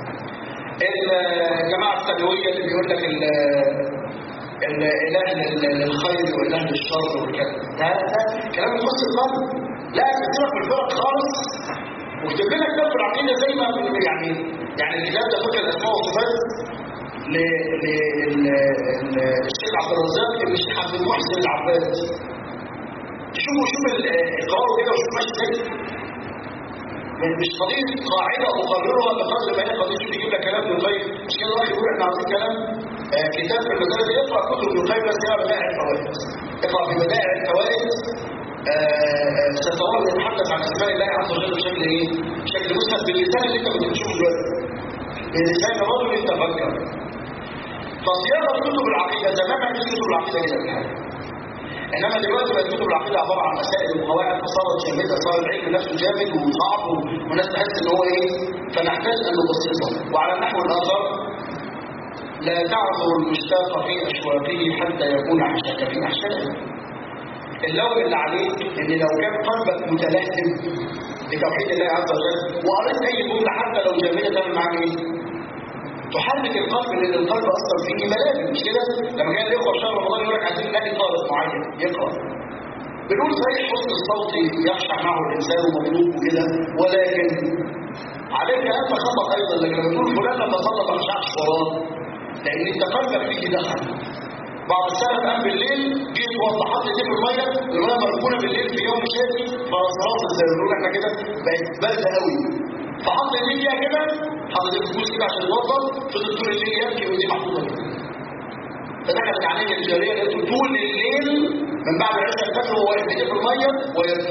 Speaker 2: الجماعه الثانويه اللي بيقول لك الاله للخير واله للشر والكلام ده ده كلام يخص القلب لا تسيبك من الفرق خالص واكتب لنا كتاب في العقيده زي ما يعني يعني الكتاب ده فكر الاسماء والصفات للشيخ عبد الرزاق ابن الشيخ عبد المحسن العباد شوفوا شوف اقراه كده وشوف ماشي ازاي مش قضيه قاعده اقررها بقدر ما هي قضيه شوف يجيب لك كلام ابن القيم مش كده واحد يقول احنا عاوزين كلام آه كتاب في المساله دي اقرا كتب ابن القيم بس اقرا بدائع الفوائد اقرا في بدائع الفوائد سترى يتحدث عن اسماء الله عز وجل بشكل ايه؟ بشكل مسند باللسان اللي انت كنت بتشوفه دلوقتي. بلسان رجل يتفكر. فصياغه كتب العقيده زمان ما كانت كتب العقيده كده الحاجه. انما دلوقتي بقت كتب العقيده عباره عن مسائل وقواعد فصارت جامده صار العلم نفسه جامد وصعب والناس تحس ان هو ايه؟ فنحتاج ان نبسطه. وعلى النحو الاخر لا تعثر المشتاق في اشواقه حتى يكون احشاك في احشائه. اللوم اللي عليك ان لو كان قلبك متلهب بتوحيد الله عز وجل وقريت اي جمله حتى لو جميله تعمل معاك ايه؟ تحرك القلب لان القلب اصلا فيه ملابس مش كده؟ لما كان الاخوه في شهر رمضان يقول لك عايزين نلاقي طالب معين يقرا بنقول صحيح حسن الصوت يخشع معه الانسان ومطلوب وكده ولكن عليك انت خطا ايضا لكن لما تقول فلان لما صلى ما خشعش وراه لان انت قلبك فيه دخل بعض السلف قام بالليل جه يتوضى حط ايديه في الميه الميه مركونه بالليل في يوم شتوي فرصراص زي ما بنقول احنا كده بقت بارده قوي فحط ايديه فيها كده حط ايديه في الفلوس كده عشان يتوضى فضل طول الليل يبكي وايديه محطوطه كده فدخلت عليه الجاريه لقيته طول الليل من بعد العشاء الفجر وهو واقف ايديه في الميه ويبكي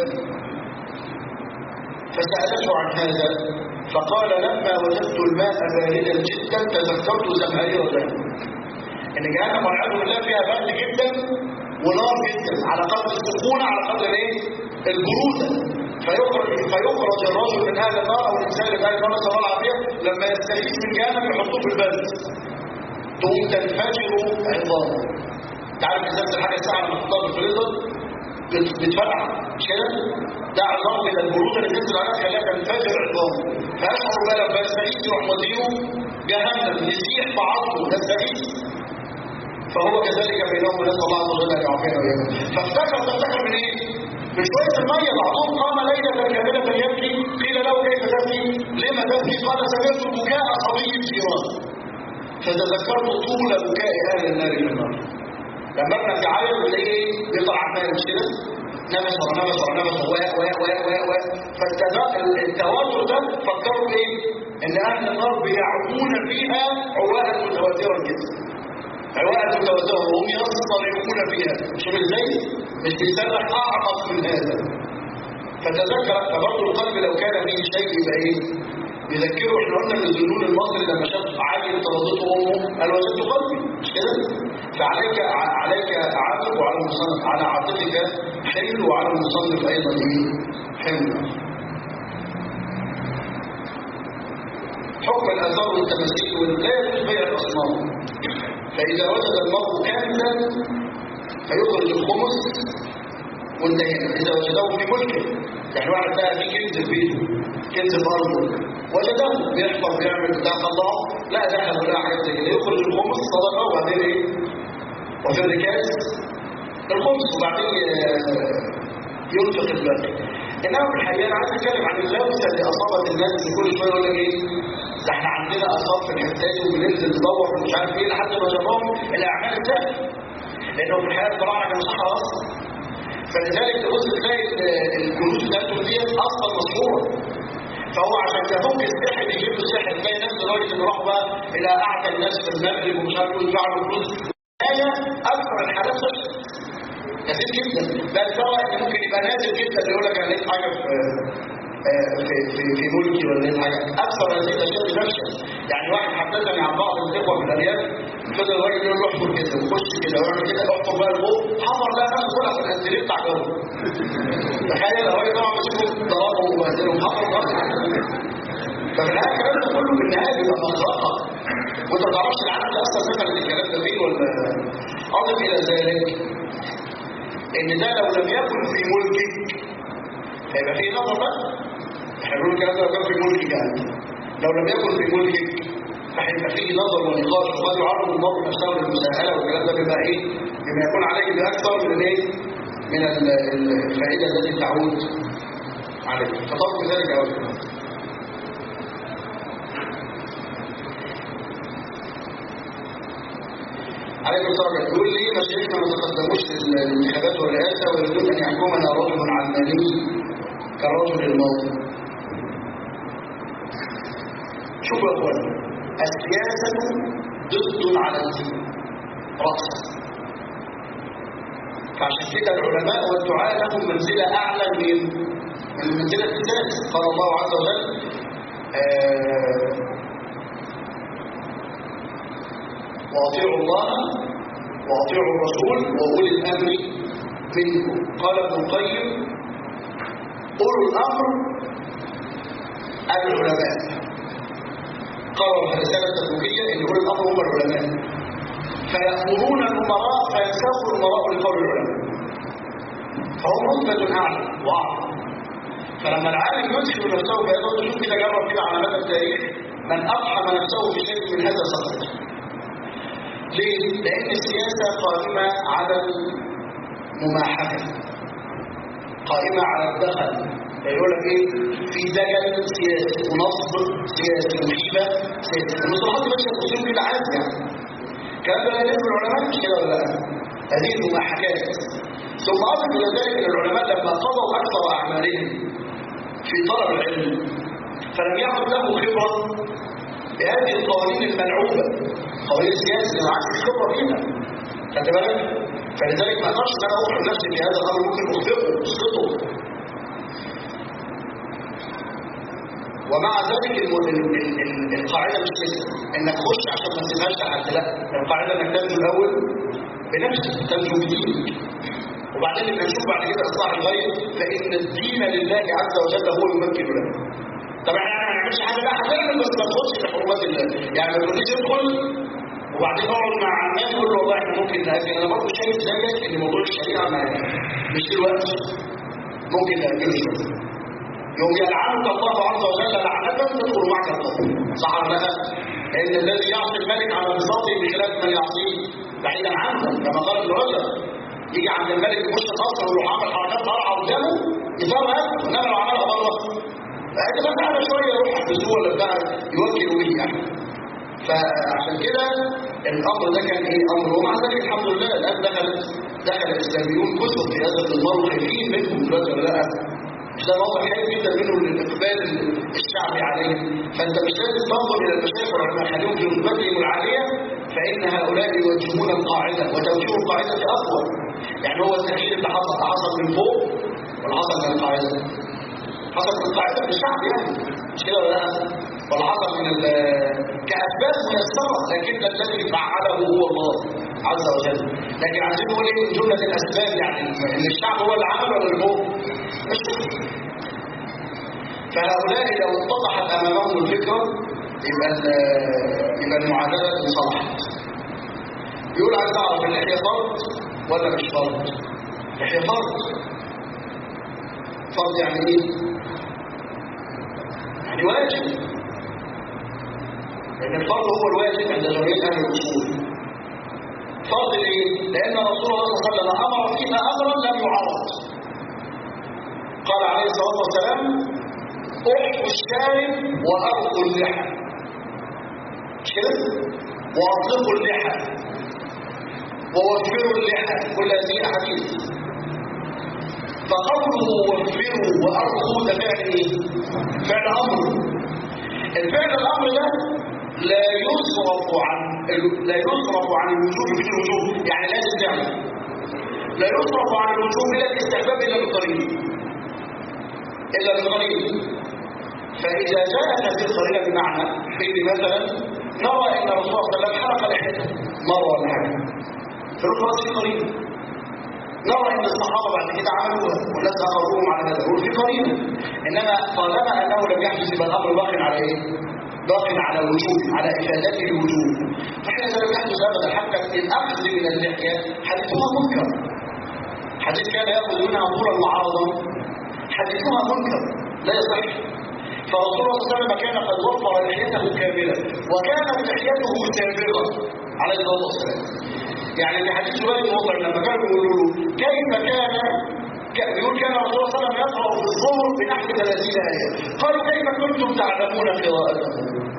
Speaker 2: فسالته عن هذا فقال لما وجدت الماء باردا جدا تذكرت زمهرير ذلك ان جهنم والعياذ بالله فيها برد جدا ونار جدا على قدر السخونه على قدر الايه البروده فيخرج فيخرج الرجل من اهل النار او الانسان من اهل النار نسال الله العافيه لما يستفيد من جهنم يحطوه في البرد تقوم تنفجر عظامه انت عارف ازاي الحاجه الساعه لما تحطها في الفريزر بتفرقع مش كده؟ ده عظام من البروده اللي بتنزل عليها خلاها تنفجر عظامه فيشعر بقى لما يستفيد يروح مديره جهنم يسيح في عظمه ده السعيد فهو كذلك بينهم نسال الله عز وجل ان يعافينا واياكم فافتكر تفتكر من ايه؟ من شويه الميه بعضهم قام ليله كامله يبكي قيل له كيف تبكي؟ لما تبكي؟ قال سمعت بكاء صبي الجيران فتذكرت طول بكاء اهل النار في النار لما ابنك يعيط تلاقيه ايه؟ بيطلع عمال مش كده؟ نفس ورا نفس ورا نفس و و و و و فالتواتر ده فكروا ايه؟ ان اهل النار بيعومون فيها عواء متواترا جدا عواء متواترا وهم يصطرعون فيها شوف ازاي؟ مش بيسرح اعمق من هذا فتذكر فبرضه القلب لو كان فيه شيء يبقى ايه؟ يذكروا احنا قلنا ان الذنون المصري لما شاف عالي طردته امه قال وجدت قلبي مش كده؟ فعليك عليك عاتق وعلى المصنف على عاتقك حمل وعلى المصنف ايضا ايه؟ حمل حكم الاثار والتماثيل لا يجوز بيع الاصنام فاذا وجد المرء كاملا فيخرج الخمس وانتهينا اذا وجده في ملكه يعني واحد بقى في كنز في بيته كنز في ارضه وجده بيحفظ بيعمل بتاع الله لا دخل ولا حاجه زي كده يخرج الخمس صدقه وبعدين ايه وفي الركاز الخمس وبعدين ينفق الباقي انما في الحقيقه انا عايز اتكلم عن اللوثه اللي اصابت الناس اللي كل شويه يقول لك ايه ده احنا عندنا اصاب في الحته دي وبننزل ندور ومش عارف ايه لحد ما جابهم الاعمال السهله لانه في الحياه الفراعنه كانوا صحراء اصلا فلذلك تبص تلاقي الكنوز بتاعتهم دي اصلا مشهوره فهو عشان تفك السحر يجيب له السحر تلاقي ناس لدرجه ان راحوا بقى الى اعتى الناس في المغرب ومش عارف ايه يدفعوا فلوس هي اكثر الحالات كثير جدا بل ترى ان ممكن يبقى نادر جدا اللي يقول لك انا لقيت حاجه في في في, في ملكي ولا لقيت حاجه اكثر هذه الاشياء بتفشل يعني واحد حدثني عن بعض الاخوه في الارياف فضل الراجل يقول له احفر كده وخش كده واعمل كده احفر بقى لفوق حفر بقى نفسه طلع في الانتريه بتاع جوه تخيل الراجل طبعا بيشوفه ضربهم وبهدلهم حفر بقى ففي النهايه الكلام ده كله في النهايه بيبقى مخرقه وانت ما تعرفش العالم ده اصلا نفذ الكلام ده فين ولا اضف الى ذلك ان ده لو لم يكن في ملكك هيبقى فيه نظر بقى احنا بنقول الكلام ده لو كان في ملكك يعني لو لم يكن في ملكك فهيبقى فيه نظر ونقاش وقد يعرض المرء نفسه للمساءله والكلام ده بيبقى ايه؟ بما يكون عليه باكثر من الايه؟ من الفائده التي تعود عليه فطلب بذلك اولا عليكم الصلاة يقول لي مشايخنا ما تقدموش للانتخابات والرئاسة ويريدون أن يحكمنا رجل علماني كالرجل الماضي شوفوا يا اخوان السياسة ضد على الدين رأسا فعشان كده العلماء والدعاء لهم منزلة أعلى من من منزلة الذات قال الله عز وجل آه واطيعوا الله واطيعوا الرسول واولي الامر منكم قال ابن القيم اولو الامر العلماء قرر في الرساله التبوكيه ان اولي الامر هم العلماء فيامرون الامراء فينساق الامراء لقول العلماء فهم رتبه اعلى واعظم فلما العالم يدخل نفسه في هذا تشوف كده جرب كده على مدى التاريخ من اقحم نفسه في شيء من هذا سقط ليه؟ لأن السياسة قائمة على المماحكة قائمة على الدخل يقول لك ايه في دجل سياسي ونصب سياسي وغيبة سياسي المصطلحات دي ماشيه بتصير في العادي يعني الكلام ده لا يلزم العلماء مش كده ولا لا؟ هذه المماحكات ثم اضف الى ذلك ان العلماء لما قضوا اكثر اعمالهم في طلب العلم فلم يعد له خبره بهذه القوانين الملعوبه قوانين السياسه اللي ما عادش في خبره فيها خدت بالك فلذلك ما اقدرش ان انا اخرج نفسي في هذا الامر ممكن اخفقه اسقطه ومع ذلك الم- ال- ال- ال- القاعده مش كده انك تخش عشان ما تسيبهاش لحد لا القاعده انك تنجو الاول بنفسك تنجو بدينك وبعدين نبقى نشوف بعد كده اصلاح الغير فان الدين لله عز وجل هو يمكن له طبعا احنا ما نعملش حاجه بقى هنعمل بس ما تخش في حرمات الله يعني ما تقوليش ادخل وبعدين اقعد مع الناس يقول له والله احنا ممكن نأجل انا برضه شايف زيك ان موضوع الشريعه ما مش دلوقتي ممكن نأجله شويه يوم يلعنك الله عز وجل لعنة تدخل معك القبر صح ولا لا؟ ان الذي يعصي الملك على بساطه بخلاف من يعصيه بعيدا عنه كما قال ابن رجب يجي عند الملك يخش القصر ويروح عامل حركات قرعه قدامه يفرق انما لو عملها بره فانت بس على شويه يروح يحبسوه ولا بتاع يوكلوا به يعني فعشان كده الامر ده كان ايه امر ومع ذلك الحمد لله الان دخل دخل الاسلاميون كثر في هذا المضمار وخايفين منهم دلوقتي ولا لا مش ده موضوع حلو جدا منه للاقبال الشعبي عليه فانت مش لازم تنظر الى المشايخ والعلماء خليهم في رتبتهم العاليه فان هؤلاء يوجهون القاعده وتوجيه القاعده اقوى يعني هو التغيير اللي حصل حصل من فوق ولا حصل من القاعده حصل من القاعده من الشعب يعني مش كده ولا لا ولا حصل من كاسباب ميسره لكن الذي فعله هو الله عز وجل لكن عايزين نقول ايه من جمله الاسباب يعني ان الشعب هو اللي عمل ولا اللي هو مش فهؤلاء لو اتضحت امامهم الفكره يبقى يبقى المعادله انصلحت يقول عايز اعرف اللحيه فرض ولا مش فرض اللحيه فرض فرض يعني ايه يعني واجب لان الفرض هو الواجب عند جميع اهل الاصول فرض ليه لان رسول الله صلى الله عليه وسلم امر فيها امرا لم يعرض قال عليه الصلاه والسلام احفوا الشارب وارقوا اللحى مش كده واطلقوا اللحى ووفروا اللحى كل هذه احاديث فقوله وفروا وارقوا ده فعل ايه فعل امر الفعل الامر ده لا يصرف عن لا يصرف عن الوجوب في الوجوب يعني لازم تعمل لا يصرف عن الوجوب الى الاستحباب الا بالقرين الا بالقرين فاذا جاءت هذه القرينه بمعنى ان مثلا نرى ان الرسول صلى الله عليه وسلم حرق لحيته مره ولا حاجه فنقول خلاص في قرينه نرى ان الصحابه بعد كده عملوها والناس اقروهم على هذا نقول في قرينه انما طالما انه لم يحدث يبقى الامر باق على ايه؟ باق على وجوب على افادته الوجوب فحين لم يحدث ابدا حتى الاخذ من اللحيه حديثها منكر حديث كان ياخذ منها طولا وعرضا حديثها منكر لا يصح فرسول الله صلى الله عليه وسلم كان قد وفر لحيته كامله وكانت لحيته سابغه عليه الصلاه والسلام يعني في حديث سؤال المطر لما كانوا بيقولوا له كيف كان بيقول كان رسول الله صلى الله عليه وسلم يقرا في الظهر بنحو 30 ايه قالوا كيف كنتم تعلمون قراءته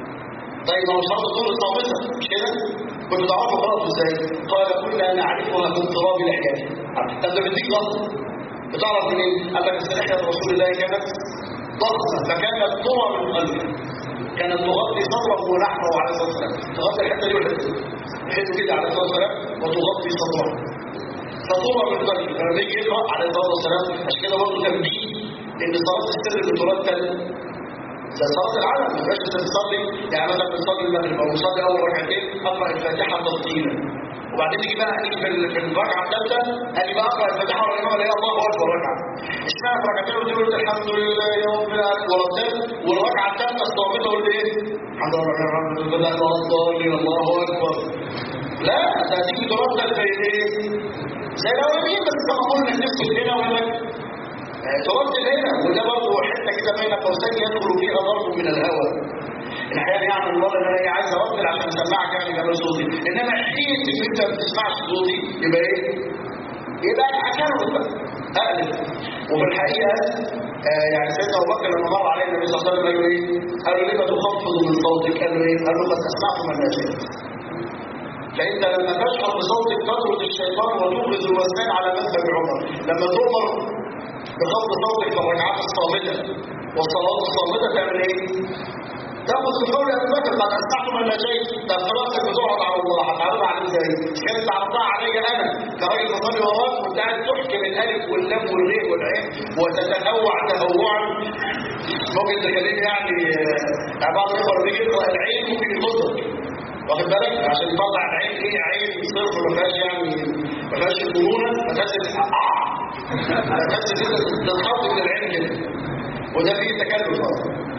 Speaker 2: طيب ما هو شرط طول الصامته مش كده كنتوا تعرفوا قراءته ازاي قال كنا نعرفها من اضطراب لحيته طب ده بيديك ضغط بتعرف منين قال لك لحيه رسول الله كانت ضغطه فكانت ترى من قلبه كانت تغطي صدره ولحمه عليه الصلاه والسلام تغطي الحته دي ولا الحته كده عليه الصلاه والسلام وتغطي صدره فطوبى من قلبه لما يجي يقرا عليه الصلاه والسلام عشان كده برضه تنبيه ان صلاه السر بترتل زي صلاه العلم ما تبقاش انت بتصلي يعني مثلا بتصلي المغرب او بتصلي اول ركعتين اقرا الفاتحه تفصيلا وبعدين تيجي بقى هنيجي في في الركعه الثالثه هاجي بقى اقرا الفاتحه والامام الاقي الله اكبر ركعه اشمعنى في ركعتين قلت له الحمد لله يا رب العالمين ورتبت والركعه الثالثه الصامته قلت ايه؟ الحمد لله الحمد لله الضالين الله اكبر لا ده تيجي ترتب في ايه؟ زي الاولانيين بس كما قلنا نفصل هنا وهنا ترتب هنا وده برضه حته كده بين قوسين يدخل فيها ضرب من الهوى احيانا يعمل الله ان انا عايز ارتب عشان اسمعك يعني جمال صوتي انما حين ان انت ما بتسمعش صوتي يبقى ايه؟ يبقى اكرر بقى اقلب وفي الحقيقه آه يعني سيدنا ابو بكر لما مر عليه النبي صلى الله عليه وسلم قال له ايه؟ قال له لما تخفض من صوتك؟ قال له ايه؟ قال له قد اسمعت من لا شيء فانت لما تشعر بصوتك تطرد الشيطان وتغرز الوثنان على مذهب عمر لما تؤمر بخفض صوتك في الركعات الصامته والصلوات الصامته تعمل ايه؟ تاخذ بقول ابي بكر قد اسمعت من لا شيء ده قراءتك بتعرض على الله هتعرضها عليه ازاي؟ كانت تعرضها علي انا كراجل بصلي وراك وانت قاعد تحكم الالف واللام والري والعين وتتنوع تنوعا ممكن تخليني يعني بعض الاخوه بيجي يقرا العين ممكن يخضك واخد بالك عشان يطلع العين ايه عين صرف ما فيهاش يعني ما فيهاش المرونه ما فيهاش ما فيهاش تتخض من العين كده وده فيه تكلف اصلا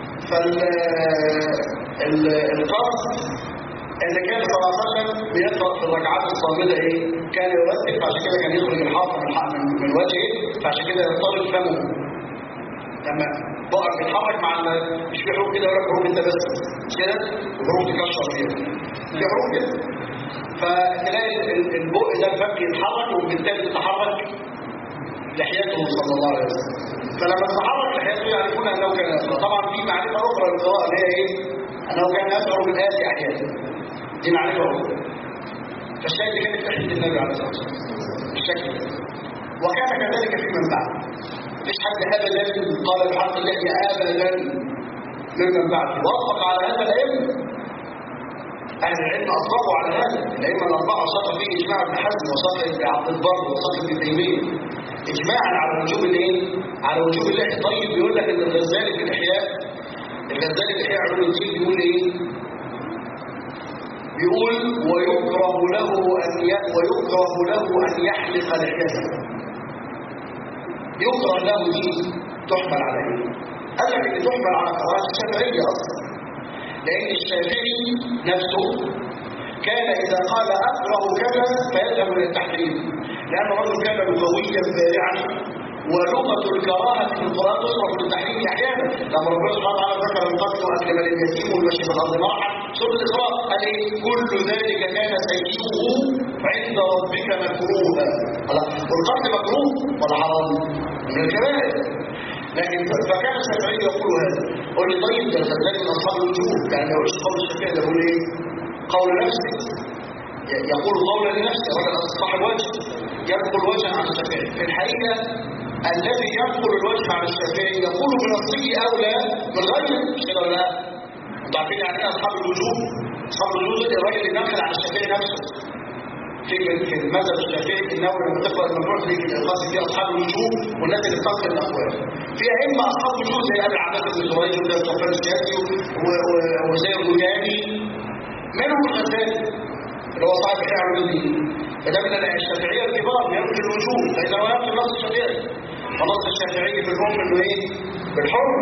Speaker 2: فالقصد ان كان صلى الله عليه وسلم بيقرا في الركعات الصامده ايه كان يرتب فعشان كده كان يخرج الحرف من من, من وجهه فعشان كده يضطرب فمه لما بقى بيتحرك مع مش في حروف كده ولا حروف انت بس مش كده وحروف تكشر فيها في حروف كده فتلاقي البق ده الفك يتحرك وبالتالي تتحرك لحيته صلى الله عليه وسلم فلما تتحرك لحيته يعرفون انه كان يقرا طبعا في معرفه اخرى للقراءه اللي هي ايه أنه كان يشعر بالآية أحيانا دي معرفة أخرى فالشاهد كان يفتحد النبي عليه الصلاة والسلام بالشكل ده وكان كذلك في من بعد مفيش حد أبدا قال بحق الله أبدا ممن بعد وافق على هذا العلم أهل العلم أطلقوا على هذا الأئمة الأربعة وصف فيه إجماع ابن حزم وصف ابن عبد البر وصف ابن تيمية إجماعا على وجوب الإيه؟ على وجوب الله طيب بيقول لك إن الغزالي في الإحياء الغزالي في إحياء علوم الدين بيقول إيه؟ بيقول ويكره له أن ي... ويكره له أن يحلق لحيته يكره له دي تحمل على إيه؟ قال لك إن تحمل على قواعد الشافعية أصلا لأن الشافعي نفسه كان إذا قال أكره كذا فيذهب إلى التحريم لأن الرجل كان لغويا بارعا ولغة الكراهة في القرآن تصرف للتحريم أحيانا لما ربنا سبحانه وتعالى ذكر القتل وأكل مال اليتيم والمشي في الأرض مرحا سورة الإسراء قال إيه كل ذلك كان سيئه عند ربك مكروها والقتل مكروه ولا حرام من الكبائر لكن فكان الشافعي يقول هذا قل لي طيب ده الغزالي من اصحاب الوجوب يعني لو ايش قول الشافعي ده يقول ايه قول نفسه يقول قولا لنفسه ولا صاحب وجه ينقل وجها عن الشافعي في الحقيقه الذي ينقل الوجه عن الشافعي يقول بنصه اولى من غيره مش كده ولا لا انتوا عارفين يعني ايه اصحاب الوجوب اصحاب الوجوب الراجل اللي نقل عن الشافعي نفسه في في المذهب الشافعي انه لما تقرا الممنوع في القاسم في اصحاب الوجوب والناس اللي بتنقل الاقوال في ائمه اصحاب وجوب زي ابي عباس بن زريج وزي الصفان الشافعي وزي الغياني منهم الغزالي اللي هو صاحب احياء علوم الدين فده من الشافعيه الكبار ينقل الوجوب فاذا هو ينقل نص الشافعي فنص الشافعي في الام انه ايه؟ بالحرمه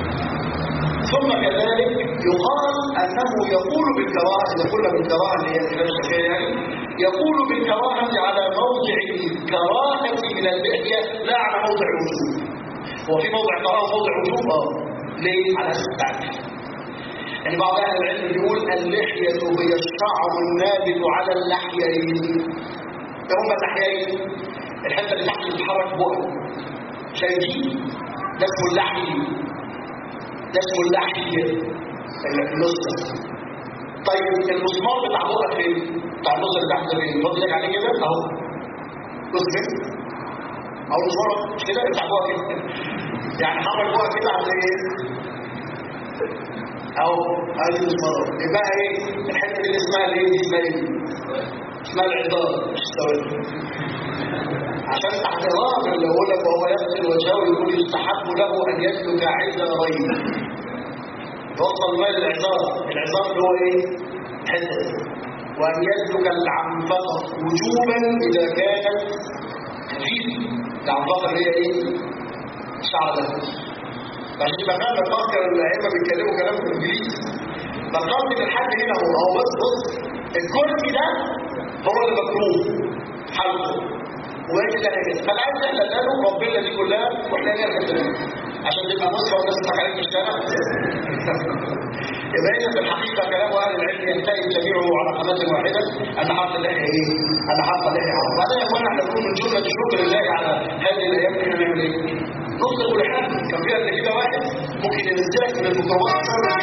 Speaker 2: ثم كذلك يقال انه يقول بالكراهه اذا قلنا بالكراهه اللي هي الكلام الشافعي يعني يقول بالكراهه على موضع الكراهه من اللحيه لا على موضع الوجوب هو في موضع كراهه وموضع وجوب اه ليه؟ على اساس التعريف يعني بعض اهل العلم بيقول اللحيه هي الشعر النابت على اللحيين ده هم اللحيين الحته اللي تحت بتتحرك بقى شايفين ده اسمه اللحي ده اسمه اللحي اللي في النص طيب المسمار بتاع بقك فين؟ بتاع النص اللي تحت ده فين؟ فاضل لك عليه كده اهو بص فين؟ او المسمار مش كده بتاع بقك كده يعني حرك بقك كده عشان ايه؟ او هذه المسمار يبقى ايه؟ الحته دي اللي اسمها الايه؟ دي اسمها ايه؟ اسمها العظام مش السواد عشان احترام اللي يقول لك وهو يغسل وجهه يقول يستحب له ان يسلك عذرين يوصل مال العظام العظام اللي هو ايه حته وان يسلك العنفقه وجوبا اذا كانت خفيفه العنفقه اللي هي ايه الشعر ده عشان تبقى فاهم بفكر الائمه بيتكلموا كلام في الانجليزي فالقصد من الحد هنا هو هو بس بص الكرسي ده هو المكروه حلقه وهيك ده كده فالعايز احنا قالوا ربنا دي كلها واحنا نرجع كده عشان تبقى نصره والناس تضحك عليك في الشارع يبقى اذا في الحقيقه كلام اهل العلم ينتهي جميعه على قناه واحده ان حق اللحيه ايه؟ ان حق اللحيه عرض بعدين يا اخوانا احنا بنقول من جمله شكر الله على هذه الايام احنا نعمل ايه؟ نطلق لحام كان فيها قبل كده واحد ممكن ينزلك من الميكروبات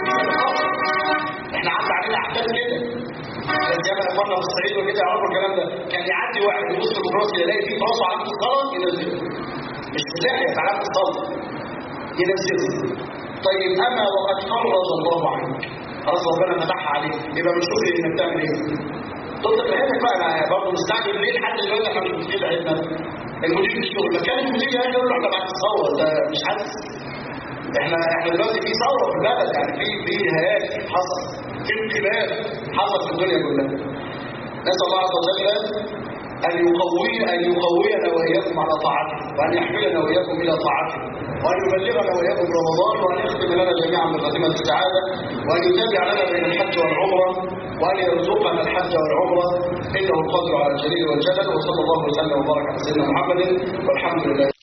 Speaker 2: احنا عدى علينا احداث كده زي ما اخوانا في الصعيد وكده يعرفوا الكلام ده كان يعدي واحد يبص في الراس يلاقي فيه راسه علامه الصلاه ينزله مش بتلاقي علامه الصلاه ينزله طيب اما وقد فرض الله عنك خلاص ربنا فتحها عليك يبقى مش شكر انك تعمل ايه تطلق لحياتك بقى انا برضه مستعجل ليه لحد دلوقتي احنا مش مشكله عندنا المدير في الشغل كان المدير يعني يقول له احنا بعد الثوره انت مش حاسس احنا احنا دلوقتي في ثوره في البلد يعني في في هياك حصل في انقلاب حصل في الدنيا كلها نسال الله عز وجل ان يقوي ان يقوينا واياكم على طاعته وان يحملنا واياكم الى طاعته وان يبلغنا واياكم رمضان وان يختم لنا جميعا بخاتمه السعاده وان يتابع لنا بين الحج والعمره وان يرزقنا الحج والعمره انه القادر على الجليل والجلال وصلى الله وسلم وبارك على سيدنا محمد والحمد لله